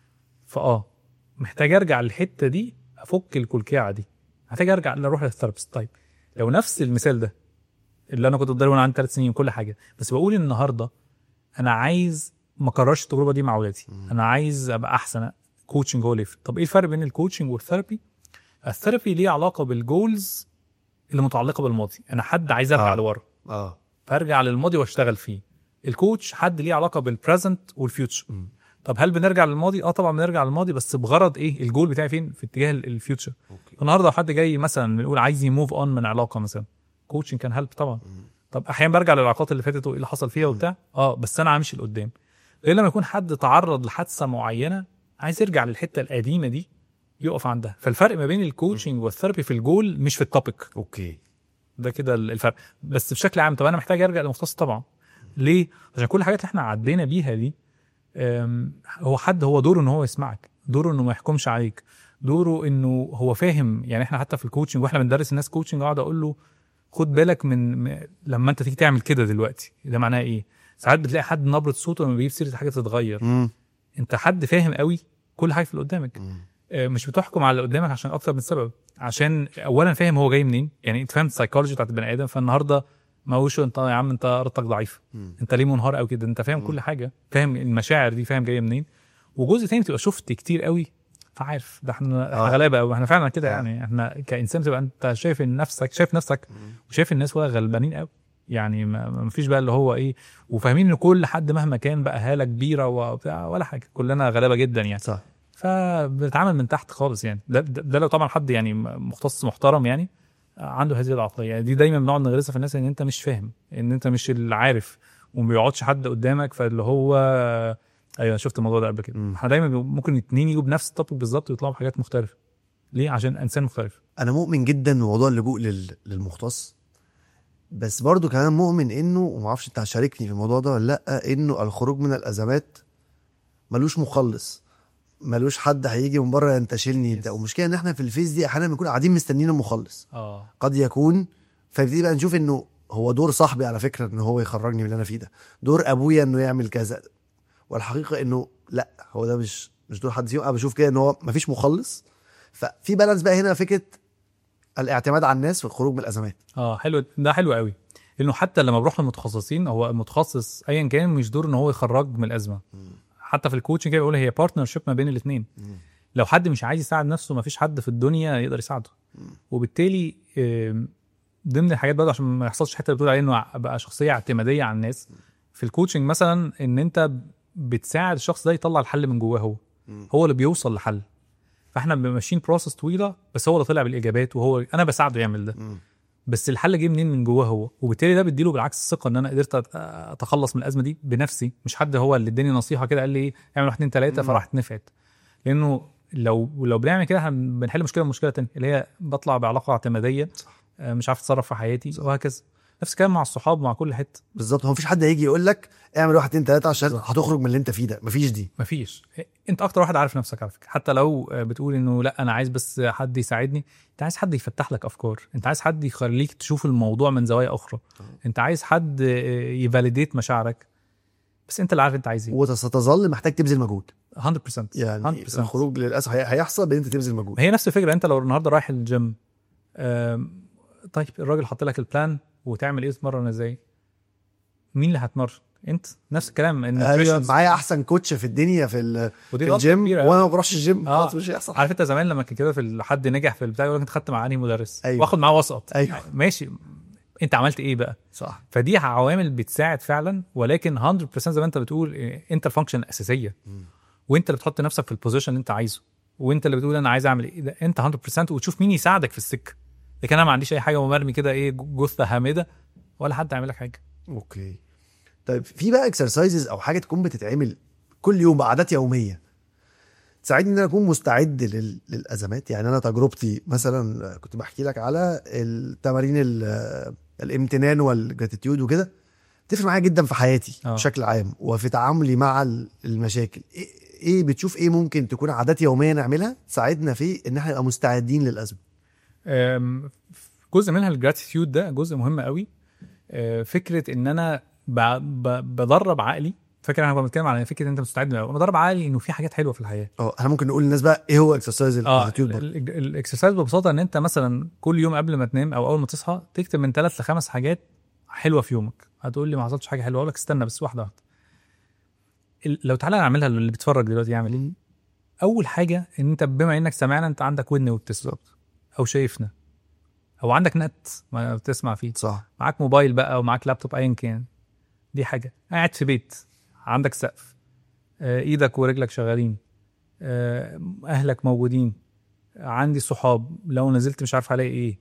فاه محتاج ارجع للحته دي افك الكلكيعه دي محتاج ارجع اروح للثيرابيست طيب لو نفس المثال ده اللي انا كنت بتضرب وانا عندي ثلاث سنين كل حاجه بس بقول النهارده انا عايز ما اكررش التجربه دي مع ولادي انا عايز ابقى احسن كوتشنج هو اللي يفرق. طب ايه الفرق بين الكوتشنج والثيرابي الثيرابي ليه علاقه بالجولز اللي متعلقه بالماضي انا حد عايز ارجع آه. آه. لورا اه فارجع للماضي واشتغل فيه الكوتش حد ليه علاقه بالبريزنت والفيوتشر مم. طب هل بنرجع للماضي اه طبعا بنرجع للماضي بس بغرض ايه الجول بتاعي فين في اتجاه ال- الفيوتشر اوكي النهارده لو حد جاي مثلا بنقول عايز يموف اون من علاقه مثلا كوتشنج كان هيلب طبعا طب احيانا برجع للعلاقات اللي فاتت وايه اللي حصل فيها وبتاع اه بس انا همشي لقدام غير لما يكون حد تعرض لحادثه معينه عايز يرجع للحته القديمه دي يقف عندها فالفرق ما بين الكوتشنج والثيرابي في الجول مش في التوبيك اوكي ده كده ال- الفرق بس بشكل عام طب انا محتاج ارجع لمختص طبعا ليه عشان كل الحاجات اللي احنا عدينا بيها دي أم، هو حد هو دوره ان هو يسمعك دوره انه ما يحكمش عليك دوره انه هو فاهم يعني احنا حتى في الكوتشنج واحنا بندرس الناس كوتشنج اقعد اقول له خد بالك من م- لما انت تيجي تعمل كده دلوقتي ده معناه ايه ساعات بتلاقي حد نبره صوته لما بيجيب سيره حاجه تتغير مم. انت حد فاهم قوي كل حاجه في اللي قدامك مم. آه، مش بتحكم على اللي قدامك عشان اكتر من سبب عشان اولا فاهم هو جاي منين يعني انت فاهم السايكولوجي بتاعت البني ادم فالنهارده ما هوش انت يا عم انت ارادتك ضعيفه مم. انت ليه منهار قوي كده انت فاهم كل حاجه فاهم المشاعر دي فاهم جايه منين وجزء تاني تبقى شفت كتير قوي فعارف ده احنا آه. غلابه قوي احنا فعلا كده آه. يعني احنا كانسان تبقى انت شايف إن نفسك شايف نفسك وشايف الناس ولا غلبانين قوي يعني ما ما فيش بقى اللي هو ايه وفاهمين ان كل حد مهما كان بقى هاله كبيره وبتاع ولا حاجه كلنا غلابه جدا يعني صح فبنتعامل من تحت خالص يعني ده, ده, ده لو طبعا حد يعني مختص محترم يعني عنده هذه العقليه يعني دي دايما بنقعد نغرسها في الناس ان انت مش فاهم ان انت مش اللي عارف وما بيقعدش حد قدامك فاللي هو ايوه شفت الموضوع ده قبل كده مم. احنا دايما ممكن اتنين يجوا بنفس التوبيك بالظبط ويطلعوا بحاجات مختلفه ليه عشان انسان مختلف انا مؤمن جدا بموضوع اللجوء لل... للمختص بس برضو كمان مؤمن انه ومعرفش انت هتشاركني في الموضوع ده ولا لا انه الخروج من الازمات ملوش مخلص ملوش حد هيجي من بره ينتشلني Yes. بتاع والمشكله ان احنا في الفيز دي احيانا بنكون قاعدين مستنيين المخلص اه قد يكون فنبتدي بقى نشوف انه هو دور صاحبي على فكره ان هو يخرجني من اللي انا فيه ده دور ابويا انه يعمل كذا والحقيقه انه لا هو ده مش مش دور حد فيهم انا بشوف كده ان هو مفيش مخلص ففي بالانس بقى هنا فكره الاعتماد على الناس في الخروج من الازمات اه حلو ده حلو قوي لانه حتى لما بروح للمتخصصين هو المتخصص ايا كان مش دور ان هو يخرج من الازمه حتى في الكوتشنج كده بيقول هي بارتنر شيب ما بين الاثنين لو حد مش عايز يساعد نفسه ما فيش حد في الدنيا يقدر يساعده وبالتالي آم، ضمن الحاجات برضه عشان ما يحصلش الحته اللي بتقول عليه انه بقى شخصيه اعتماديه على الناس في الكوتشنج مثلا ان انت بتساعد الشخص ده يطلع الحل من جواه هو هو اللي بيوصل لحل فاحنا بنبقى ماشيين بروسس طويله بس هو اللي طلع بالاجابات وهو انا بساعده يعمل ده بس الحل جه منين من جواه هو وبالتالي ده بيديله بالعكس الثقه ان انا قدرت أت- اتخلص من الازمه دي بنفسي مش حد هو اللي اداني نصيحه كده قال لي ايه اعمل واحد اتنين تلاته مم. فراحت نفعت لانه لو لو بنعمل كده هن- بنحل مشكله مشكله تانية اللي هي بطلع بعلاقه اعتماديه آه، مش عارف اتصرف في حياتي صح. وهكذا نفس الكلام مع الصحاب مع كل حته بالظبط هو مفيش حد هيجي يقول لك اعمل واحد اتنين تلاته عشان هتخرج من اللي انت فيه ده مفيش دي مفيش انت اكتر واحد عارف نفسك على فكره حتى لو بتقول انه لا انا عايز بس حد يساعدني انت عايز حد يفتح لك افكار انت عايز حد يخليك تشوف الموضوع من زوايا اخرى انت عايز حد يفاليديت مشاعرك بس انت اللي عارف انت عايز ايه وستظل محتاج تبذل مجهود 100% يعني 100% الخروج للاسف هي- هيحصل بان انت تبذل مجهود هي نفس الفكره انت لو النهارده رايح الجيم آم، طيب الراجل حط لك البلان وتعمل ايه تتمرن ازاي مين اللي هتمرن انت نفس الكلام ان ايوه nutrition- معايا احسن كوتش في الدنيا في, ال- ودي في غلطة الجيم كبيرة وانا ما بروحش الجيم آه. خلاص مش هيحصل عارف انت زمان لما كان كده في ال- حد نجح في البتاع يقول لك انت خدت مع انهي مدرس أيوة. واخد معاه وسط أيوة. ماشي انت عملت ايه بقى صح فدي عوامل بتساعد فعلا ولكن 100% زي ما انت بتقول إيه، انت الفانكشن الاساسيه وانت اللي بتحط نفسك في البوزيشن اللي انت عايزه وانت اللي بتقول انا عايز اعمل ايه ده انت 100% وتشوف مين يساعدك في السكه لكن انا ما عنديش اي حاجه ومرمي كده ايه جثه هامده ولا حد هيعمل لك حاجه اوكي طيب في بقى اكسرسايزز او حاجه تكون بتتعمل كل يوم بعادات يوميه تساعدني ان انا اكون مستعد لل... للازمات يعني انا تجربتي مثلا كنت بحكي لك على التمارين ال... الامتنان والجراتيتيود وكده تفرق معايا جدا في حياتي آه. بشكل عام وفي تعاملي مع ال- المشاكل ايه إيه بتشوف ايه ممكن تكون عادات يوميه نعملها تساعدنا في ان احنا نبقى مستعدين للازمه أم، جزء منها الجراتيتيود ده جزء مهم قوي أه، فكره ان انا ب- ب- بدرب عقلي فاكر انا كنت بتكلم على فكره ان انت مستعد أنا بدرب عقلي انه في حاجات حلوه في الحياه اه احنا ممكن نقول للناس بقى ايه هو اكسرسايز اه الجراتيتيود برضه ال- ال- الاكسرسايز ببساطه ان انت مثلا كل يوم قبل ما تنام او اول ما تصحى تكتب من ثلاث لخمس حاجات حلوه في يومك هتقول لي ما حصلش حاجه حلوه اقول لك استنى بس واحده واحده ال- لو تعالى نعملها اللي بيتفرج دلوقتي يعمل ايه اول حاجه ان انت بما انك سمعنا انت عندك ودن وبتسمع او شايفنا او عندك نت ما بتسمع فيه صح معاك موبايل بقى او معاك لابتوب ايا كان دي حاجه قاعد في بيت عندك سقف آه، ايدك ورجلك شغالين آه، اهلك موجودين عندي صحاب لو نزلت مش عارف عليا ايه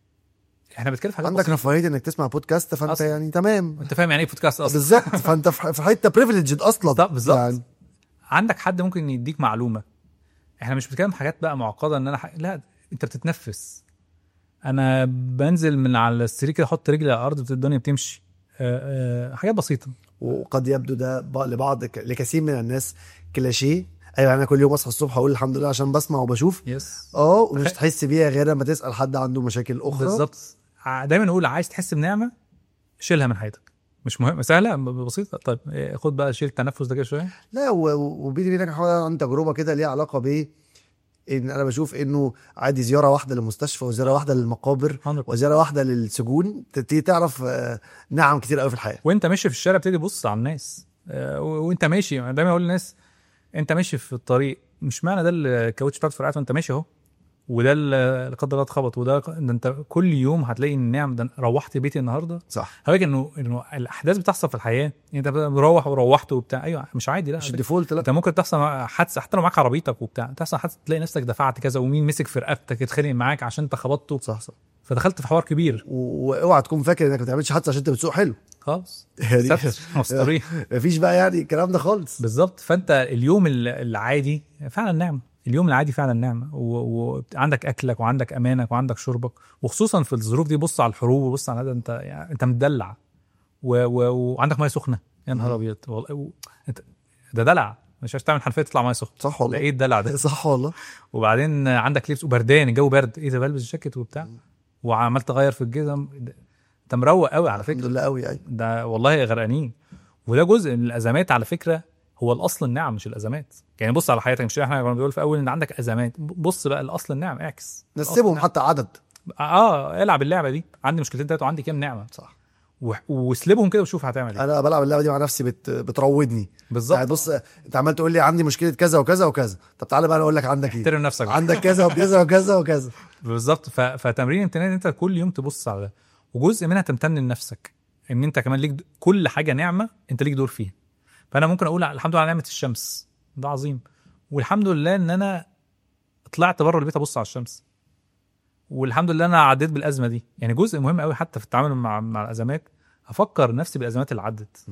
احنا بنتكلم في حاجات عندك بسيطة. رفاهيه انك تسمع بودكاست فانت أصلاً. يعني تمام انت فاهم يعني ايه بودكاست اصلا بالظبط فانت في في حته بريفليجد اصلا طب بالظبط. يعني عندك حد ممكن يديك معلومه احنا مش بنتكلم حاجات بقى معقده ان انا ح... لا انت بتتنفس انا بنزل من على السرير كده احط رجلي على الارض الدنيا بتمشي أه أه حاجات بسيطه وقد يبدو ده ب- لبعض ك- لكثير من الناس كلاشيه ايوه انا كل يوم اصحى الصبح اقول الحمد لله عشان بسمع وبشوف يس اه ومش تخيل. تحس بيها غير لما تسال حد عنده مشاكل اخرى بالظبط ع- دايما نقول عايز تحس بنعمه شيلها من حياتك مش مهم سهله ب- بسيطه طيب إيه، خد بقى شيل التنفس ده كده شويه لا و- و- وبيني وبينك هحاول عن تجربه كده ليها علاقه ب ان انا بشوف انه عادي زياره واحده للمستشفى وزياره واحده للمقابر 100%. وزياره واحده للسجون تبتدي تعرف آه، نعم كتير قوي في الحياه وانت ماشي في الشارع ابتدي تبص على الناس آه، و- وانت ماشي أنا دايما اقول للناس انت ماشي في الطريق مش معنى ده الكاوتش بتاعك فرقعت وانت ماشي اهو وده اللي لا قدر الله اتخبط وده ده انت كل يوم هتلاقي النعم ده روحت بيتي النهارده صح هواك انه انه الاحداث بتحصل في الحياه انت بتروح وروحت وبتاع ايوه مش عادي لا مش الديفولت لا انت ممكن تحصل مع- حادثه حتى لو معاك عربيتك وبتاع تحصل حادثه تلاقي نفسك دفعت كذا ومين مسك في رقبتك اتخانق معاك عشان انت خبطته صح صح فدخلت في حوار كبير و- واوعى تكون فاكر انك ما تعملش حادثه عشان انت بتسوق حلو خلاص يعني ستر مستريح مفيش بقى يعني الكلام ده خالص بالظبط فانت اليوم ال- العادي فعلا نعمه اليوم العادي فعلا نعمه و- وعندك اكلك وعندك امانك وعندك شربك وخصوصا في الظروف دي بص على الحروب وبص على هذا انت يعني انت مدلع و... و... وعندك ميه سخنه يا نهار مم. ابيض والله و... انت ده دلع مش عايز تعمل حنفيه تطلع ميه سخنه صح ده والله ايه الدلع ده صح والله وبعدين عندك لبس وبردان الجو برد ايه ده بلبس جاكيت وبتاع مم. وعمال تغير في الجزم ده- انت مروق قوي على الحمد فكره لله قوي يعني ده والله غرقانين وده جزء من الازمات على فكره هو الاصل النعم مش الازمات يعني بص على حياتك مش احنا كنا بنقول في اول ان عندك ازمات بص بقى الاصل النعم اعكس نسيبهم حتى عدد اه العب اللعبه دي عندي مشكلتين تلاته وعندي كام نعمه صح و- واسلبهم كده وشوف هتعمل ايه انا بلعب اللعبه دي مع نفسي بت... بتروضني يعني بالظبط بص انت عمال تقول لي عندي مشكله كذا وكذا وكذا طب تعالى بقى انا اقول لك عندك ايه احترم نفسك بقى. عندك كذا وكذا وكذا وكذا بالظبط ف... فتمرين امتنان ان انت كل يوم تبص على ده وجزء منها تمتن لنفسك ان انت كمان ليك د- كل حاجه نعمه انت ليك دور فيها فانا ممكن اقول الحمد لله على نعمه الشمس ده عظيم والحمد لله ان انا طلعت بره البيت ابص على الشمس والحمد لله انا عديت بالازمه دي يعني جزء مهم قوي حتى في التعامل مع مع الازمات افكر نفسي بالازمات اللي عدت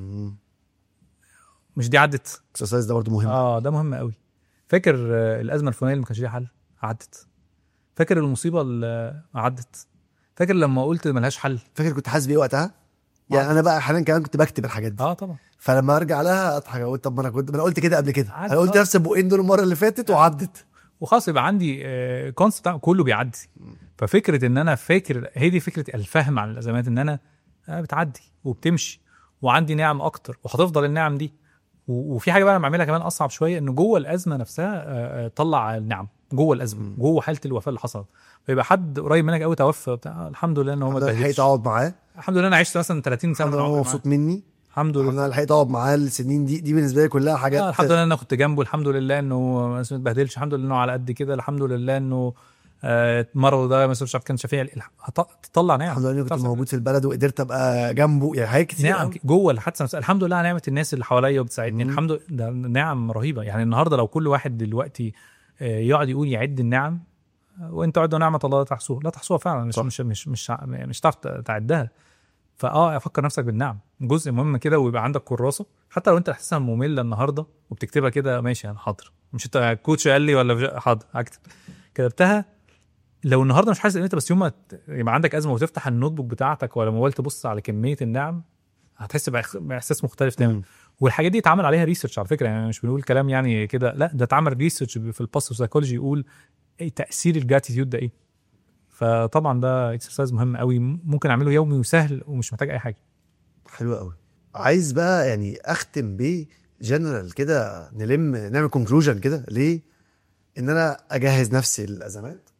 مش دي عدت الاكسرسايز ده برضه مهم اه ده مهم قوي فاكر آه، الازمه الفلانيه اللي ما كانش ليها حل عدت فاكر المصيبه اللي عدت فاكر لما قلت ملهاش حل فاكر كنت حاسس بايه وقتها يعني انا بقى احيانا كمان كنت بكتب الحاجات دي اه طبعا فلما ارجع لها اضحك اقول طب ما انا كنت ما انا قلت كده قبل كده عاد- انا قلت آه. نفس البقين دول المره اللي فاتت وعدت وخلاص يبقى عندي كونسبت كله بيعدي ففكره ان انا فاكر هي دي فكره الفهم عن الازمات ان انا آه، بتعدي وبتمشي وعندي نعم اكتر وهتفضل النعم دي و- وفي حاجه بقى انا بعملها كمان اصعب شويه ان جوه الازمه نفسها آه، آه، طلع النعم جوه الازمه مم. جوه حاله الوفاه اللي حصلت فيبقى حد قريب منك قوي توفى بتاع الحمد لله ان هو ما انا لحقت اتبهدلش اقعد معاه الحمد لله انا عشت مثلا 30 سنه الحمد من لله هو عمري معاه. مبسوط مني الحمد الحمد لله لله لحقت اقعد معاه السنين دي دي بالنسبه لي كلها حاجات آه الحمد لله ان انا كنت جنبه الحمد لله انه ما اتبهدلش الحمد لله انه على قد كده الحمد لله انه آه مرضه ده مثلا مش عارف كان شفيع الح- هت- تطلع نعم الحمد لله اني كنت تعرف- موجود في البلد وقدرت ابقى جنبه يعني حاجات كتير نعم قوي. جوه الحادثه نفسها الحمد لله على نعمه الناس اللي حواليا وبتساعدني مم. الحمد لله ده نعم رهيبه يعني النهارده لو كل واحد دلوقتي آه، يقعد يقول يعد النعم آه، وان تعدوا نعمه الله لا تحصوها لا تحصوها فعلا مش صح. مش مش مش مش هتعرف تعدها فاه افكر نفسك بالنعم جزء مهم كده ويبقى عندك كراسه حتى لو انت حاسسها ممله النهارده وبتكتبها كده ماشي انا حاضر مش انت الكوتش قال لي ولا مش- حاضر هكتب كتبتها لو النهارده مش حاسس ان انت بس يوم ما ت- يبقى عندك ازمه وتفتح النوت بوك بتاعتك ولا موبايل تبص على كميه النعم هتحس بإخ- باحساس مختلف تماما مم. والحاجات دي اتعمل عليها ريسيرش على فكره يعني مش بنقول كلام يعني كده لا ده اتعمل ريسيرش في الباست سايكولوجي يقول ايه تاثير الجراتيتيود ده ايه فطبعا ده اكسرسايز مهم قوي ممكن اعمله يومي وسهل ومش محتاج اي حاجه حلو قوي عايز بقى يعني اختم ب جنرال كده نلم نعمل كونكلوجن كده ليه ان انا اجهز نفسي للازمات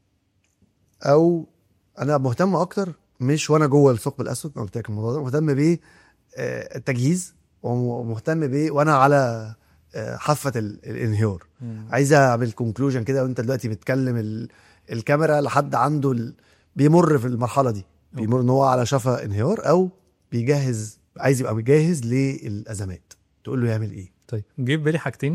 او انا مهتم اكتر مش وانا جوه الثقب الاسود انا قلت لك الموضوع ده مهتم ب آه، التجهيز ومهتم ب وانا على آه، حافه ال- الانهيار عايز اعمل كونكلوجن كده وانت دلوقتي بتكلم ال... الكاميرا لحد عنده ال... بيمر في المرحله دي بيمر ان هو على شفا انهيار او بيجهز عايز يبقى جاهز للازمات تقول له يعمل ايه طيب جه في بالي حاجتين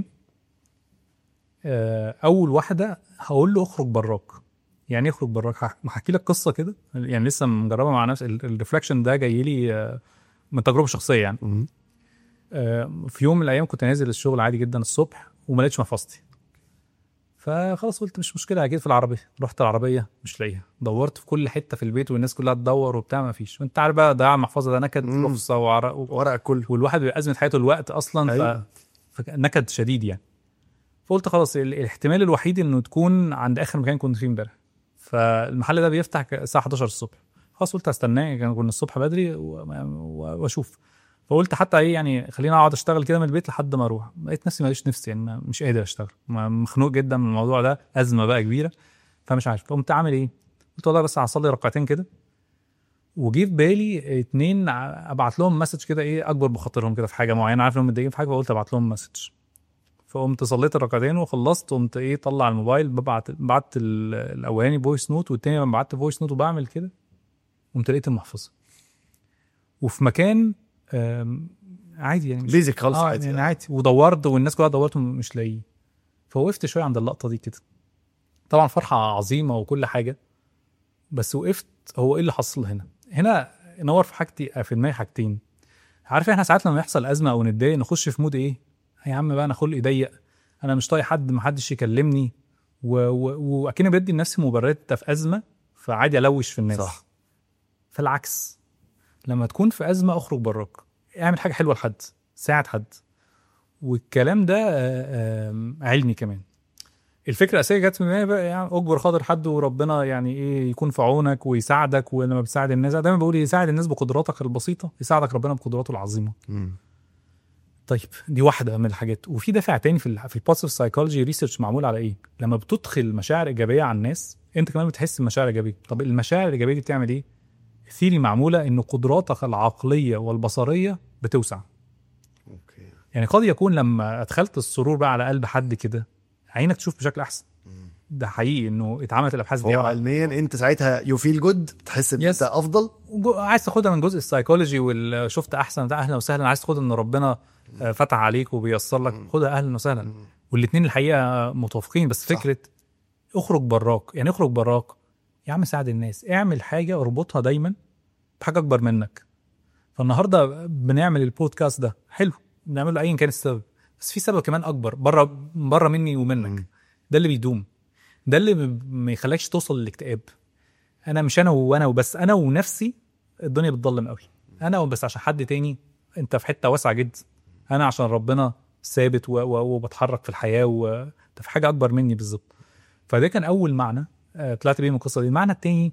آه، اول واحده هقول له اخرج براك يعني ايه اخرج براك هح- هحكي لك قصه كده يعني لسه مجربها مع نفسي الريفلكشن ده جاي لي آه، من تجربه شخصيه يعني آه، في يوم من الايام كنت نازل الشغل عادي جدا الصبح وما لقيتش محفظتي فخلاص قلت مش مشكله اكيد في العربيه رحت العربيه مش لاقيها دورت في كل حته في البيت والناس كلها تدور وبتاع ما فيش وانت عارف بقى ضياع المحفظه ده نكد مم. رخصه وعرق ورقك كله والواحد بيبقى ازمه حياته الوقت اصلا أيوة. ف... فنكد شديد يعني فقلت خلاص ال- الاحتمال الوحيد انه تكون عند اخر مكان كنت فيه امبارح فالمحل ده بيفتح ك- الساعه 11 الصبح خلاص قلت هستناه كان كنا الصبح بدري و- و- واشوف فقلت حتى ايه يعني خليني اقعد اشتغل كده من البيت لحد ما اروح لقيت نفسي ماليش نفسي يعني ما- مش قادر اشتغل ما- مخنوق جدا من الموضوع ده ازمه بقى كبيره فمش عارف فقمت عامل ايه قلت والله بس هصلي ركعتين كده وجي في بالي اتنين ع- ابعت لهم مسج كده ايه اكبر بخاطرهم كده في حاجه معينه عارف انهم متضايقين في حاجه فقلت ابعت لهم مسج فقمت صليت الركعتين وخلصت قمت ايه طلع الموبايل ببعت بعت ال- الاولاني فويس نوت والتاني لما بعت فويس نوت وبعمل كده قمت لقيت المحفظه وفي مكان آم، عادي يعني مش بيزك خالص اه عادي يعني عادي ودورت والناس كلها دورت مش لاقيه فوقفت شويه عند اللقطه دي كده طبعا فرحه عظيمه وكل حاجه بس وقفت هو ايه اللي حصل هنا هنا نور في حاجتي في دماغي حاجتين عارف احنا ساعات لما يحصل ازمه او نتضايق نخش في مود ايه يا عم بقى انا خلقي ضيق انا مش طايق حد محدش يكلمني و- و- واكني بدي لنفسي مبررات انت في ازمه فعادي الوش في الناس صح فالعكس لما تكون في ازمه اخرج براك اعمل حاجه حلوه لحد ساعد حد والكلام ده آه، آم، علمي كمان الفكره الاساسيه جت من دماغي بقى يعني اجبر خاطر حد وربنا يعني ايه يكون في عونك ويساعدك ولما بتساعد الناس دايما بقول يساعد الناس بقدراتك البسيطه يساعدك ربنا بقدراته العظيمه مم. طيب دي واحده من الحاجات وفي دافع تاني في ال في البوزيتيف سايكولوجي ريسيرش معمول على ايه لما بتدخل مشاعر ايجابيه على الناس انت كمان بتحس بمشاعر ايجابيه طب المشاعر الايجابيه دي بتعمل ايه ثيري معموله ان قدراتك العقليه والبصريه بتوسع اوكي يعني قد يكون لما ادخلت السرور بقى على قلب حد كده عينك تشوف بشكل احسن ده حقيقي انه اتعملت الابحاث دي هو على- علميا انت ساعتها يو فيل جود تحس ان Yes. انت افضل وجو- عايز تاخدها من جزء السايكولوجي وشفت احسن ده اهلا وسهلا عايز تاخد ان ربنا آه، فتح عليك وبيسر لك خدها اهلا وسهلا والاثنين الحقيقه متوافقين بس صح. فكره اخرج براك يعني اخرج براك يا عم ساعد الناس اعمل حاجه اربطها دايما بحاجه اكبر منك فالنهارده بنعمل البودكاست ده حلو بنعمله ايا كان السبب بس في سبب كمان اكبر بره بره مني ومنك مم. ده اللي بيدوم ده اللي ما يخليكش توصل للاكتئاب انا مش انا وانا وبس انا ونفسي الدنيا بتضلم قوي انا وبس عشان حد تاني انت في حته واسعه جدا انا عشان ربنا ثابت و- و- وبتحرك في الحياه وانت في حاجه اكبر مني بالظبط فده كان اول معنى آه، طلعت بيه من القصه دي المعنى التاني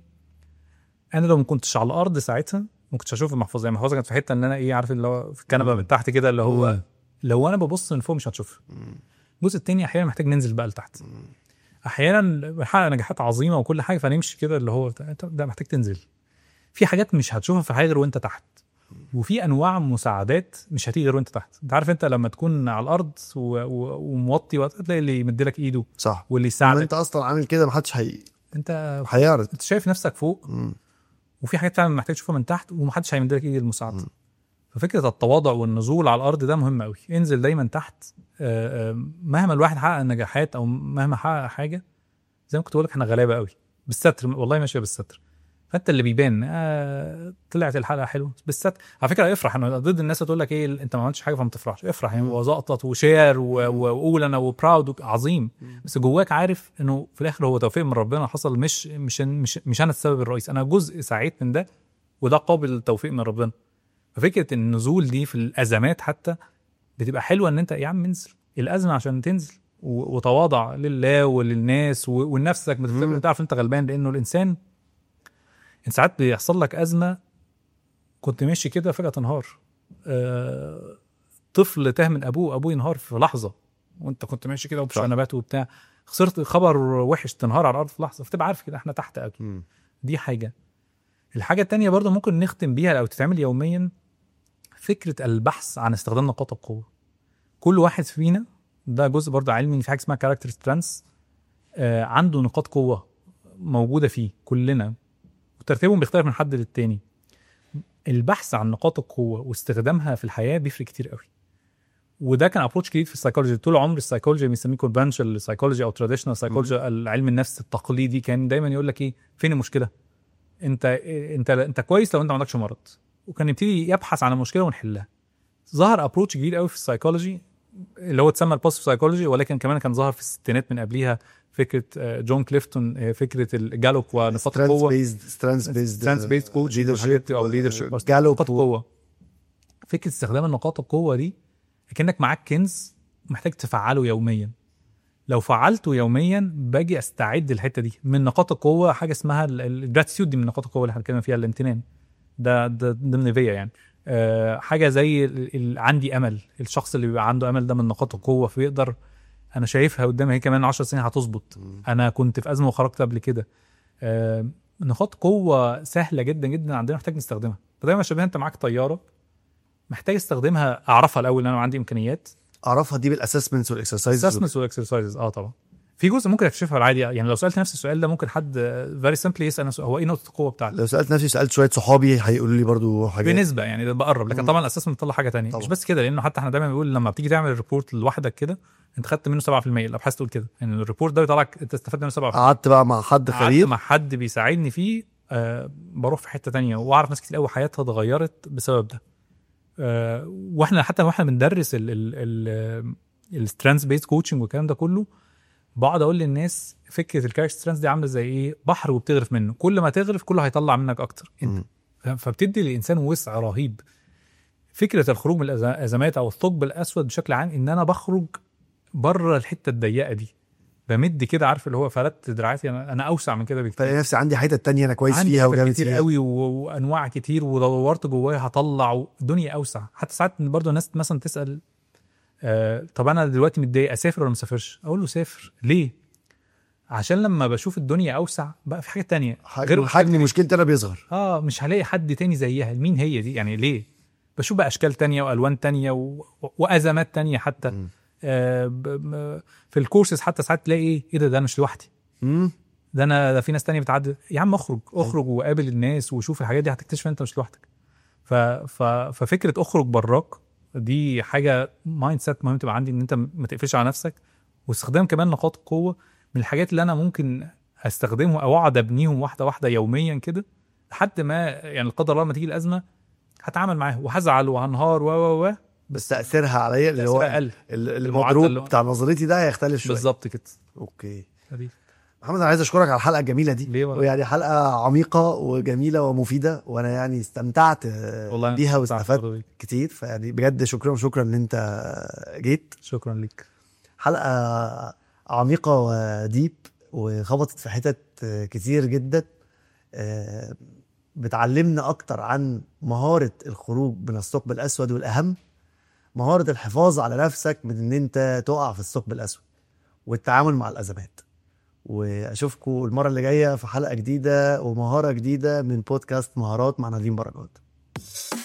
انا لو ما كنتش على الارض ساعتها ما كنتش هشوف المحفظه يعني المحفظه كانت في حته ان انا ايه عارف اللي هو في الكنبه من تحت كده اللي هو لو انا ببص من فوق مش هتشوفها الجزء التاني احيانا محتاج ننزل بقى لتحت احيانا بنحقق نجاحات عظيمه وكل حاجه فنمشي كده اللي هو انت ده محتاج تنزل في حاجات مش هتشوفها في الحياه غير وانت تحت وفي انواع مساعدات مش هتيجي غير وانت تحت انت عارف انت لما تكون على الارض و... و... وموطي وقت تلاقي اللي يمد لك ايده صح واللي لما يساعدك انت اصلا عامل كده محدش هي... انت هيعرض انت شايف نفسك فوق مم. وفي حاجات فعلا محتاج تشوفها من تحت ومحدش هيمد لك ايد المساعده مم. ففكره التواضع والنزول على الارض ده مهم قوي انزل دايما تحت آه، آه، مهما الواحد حقق نجاحات او مهما حقق حاجه زي ما كنت بقول لك احنا غلابه قوي بالستر والله ماشيه بالستر فانت اللي بيبان آه طلعت الحلقه حلوه بالستر على فكره افرح انا ضد الناس اللي تقول لك ايه انت ما عملتش حاجه فما تفرحش افرح يعني وزقطط وشير و- و- وقول انا وبراود عظيم بس جواك عارف انه في الاخر هو توفيق من ربنا حصل مش مش مش, مش انا السبب الرئيسي انا جزء سعيت من ده وده قابل للتوفيق من ربنا ففكره النزول دي في الازمات حتى بتبقى حلوه ان انت يا عم انزل الازمه عشان تنزل و- وتواضع لله وللناس و- ولنفسك ما تفتكر- مم. تعرف انت غلبان لانه الانسان انت ساعات بيحصل لك ازمه كنت ماشي كده فجاه تنهار آه طفل تاه من ابوه ابوه ينهار في لحظه وانت كنت ماشي كده وبتشرب صح. نبات وبتاع خسرت خبر وحش تنهار على الارض في لحظه فتبقى عارف كده احنا تحت قوي مم. دي حاجه الحاجه التانية برضه ممكن نختم بيها او تتعمل يوميا فكره البحث عن استخدام نقاط القوه كل واحد فينا ده جزء برضه علمي في حاجه اسمها كاركتر سترانس آه عنده نقاط قوه موجوده فيه كلنا وترتيبهم بيختلف من حد للتاني البحث عن نقاط القوه واستخدامها في الحياه بيفرق كتير قوي وده كان ابروتش جديد في السايكولوجي طول عمر السايكولوجي بنسميه كونفنشال سايكولوجي او تراديشنال سايكولوجي علم النفس التقليدي كان دايما يقول لك ايه فين المشكله انت انت انت كويس لو انت ما عندكش مرض وكان يبتدي يبحث عن المشكله ونحلها ظهر ابروتش جديد قوي في السايكولوجي اللي هو اتسمى البوزيتيف سايكولوجي ولكن كمان كان ظهر في الستينات من قبليها فكره آه، جون كليفتون آه، فكره الجالوب ونقاط سترانس القوه بيزد سترانس بيزد سترانس بيست كوتش او ليدرشيب جالوب نقاط قوه فكره استخدام النقاط القوه دي كانك معاك كنز محتاج تفعله يوميا لو فعلته يوميا باجي استعد الحته دي من نقاط القوه حاجه اسمها الجراتيتيود دي من نقاط القوه اللي احنا بنتكلم فيها الامتنان ده ده ضمن فيا يعني أه حاجه زي ال- ال- عندي امل الشخص اللي بيبقى عنده امل ده من نقاط القوه فيقدر انا شايفها قدامي هي كمان 10 سنين هتظبط انا كنت في ازمه وخرجت قبل كده أه نقاط قوه سهله جدا جدا عندنا محتاج نستخدمها فدايما شبه انت معاك طياره محتاج استخدمها اعرفها الاول ان انا عندي امكانيات اعرفها دي بالاسسمنتس والاكسرسايز اسسمنتس والاكسرسايزز اه طبعا في جزء ممكن اكتشفها العادي يعني لو سالت نفسي السؤال ده ممكن حد فيري سمبلي يسال نفسه هو ايه نقطه القوه بتاعتي لو سالت نفسي سالت شويه صحابي هيقولوا لي برضو حاجات بنسبه يعني ده بقرب لكن مم. طبعا الاسسمنت بيطلع حاجه تانية طبعا. مش بس كده لانه حتى احنا دايما بنقول لما بتيجي تعمل ريبورت لوحدك كده انت خدت منه 7% الابحاث تقول كده يعني الريبورت ده بيطلعك انت استفدت منه 7% قعدت بقى مع حد قعدت خبير مع حد بيساعدني فيه آه بروح في حته تانية واعرف ناس كتير قوي حياتها اتغيرت بسبب ده آه واحنا حتى واحنا بندرس السترانس بيست كوتشنج والكلام ده كله بقعد اقول للناس فكره الكاركتر سترينث دي عامله زي ايه بحر وبتغرف منه كل ما تغرف كله هيطلع منك اكتر انت مم. فبتدي للانسان وسع رهيب فكره الخروج من الازمات او الثقب الاسود بشكل عام ان انا بخرج بره الحته الضيقه دي بمد كده عارف اللي هو فردت دراعاتي انا, أنا اوسع من كده بكتير فلاقي نفسي عندي حتة تانية انا كويس عندي فيها حاجات وجامد كتير فيها قوي و... وانواع كتير ودورت جوايا هطلع الدنيا اوسع حتى ساعات برضه الناس مثلا تسال آه طب انا دلوقتي متضايق اسافر ولا ما اسافرش اقول له سافر ليه عشان لما بشوف الدنيا اوسع بقى في حاجه تانية غير حجم مشكلتي انا بيصغر اه مش هلاقي حد تاني زيها مين هي دي يعني ليه بشوف بقى اشكال تانية والوان تانية و... وازمات تانية حتى مم. آه ب... ب... في الكورسز حتى ساعات تلاقي ايه ايه ده ده انا مش لوحدي مم. ده انا ده في ناس تانية بتعدي يا عم اخرج اخرج وقابل الناس وشوف الحاجات دي هتكتشف انت مش لوحدك ف... ف... ففكره اخرج براك دي حاجه مايند سيت مهم تبقى عندي ان انت ما تقفلش على نفسك واستخدام كمان نقاط القوه من الحاجات اللي انا ممكن استخدمهم او اقعد ابنيهم واحده واحده يوميا كده لحد ما يعني لا قدر الله لما تيجي الازمه هتعامل معاها وهزعل وهنهار و و و بس تأثيرها عليا اللي هو تأثيرها اقل ال- المعدل اللي المضروب هو- بتاع نظريتي ده هيختلف شويه بالظبط كده اوكي دي. محمد انا عايز اشكرك على الحلقه الجميله دي ليه والله؟ ويعني حلقه عميقه وجميله ومفيده وانا يعني استمتعت والله أنا بيها استمتعت واستفدت برضه بيك. كتير فيعني بجد شكرا شكرا ان انت جيت شكرا ليك حلقه عميقه وديب وخبطت في حتت كتير جدا آه، بتعلمنا اكتر عن مهاره الخروج من الثقب الاسود والاهم مهاره الحفاظ على نفسك من ان انت تقع في الثقب الاسود والتعامل مع الازمات واشوفكم المره اللي جايه في حلقه جديده ومهاره جديده من بودكاست مهارات مع نادين بركات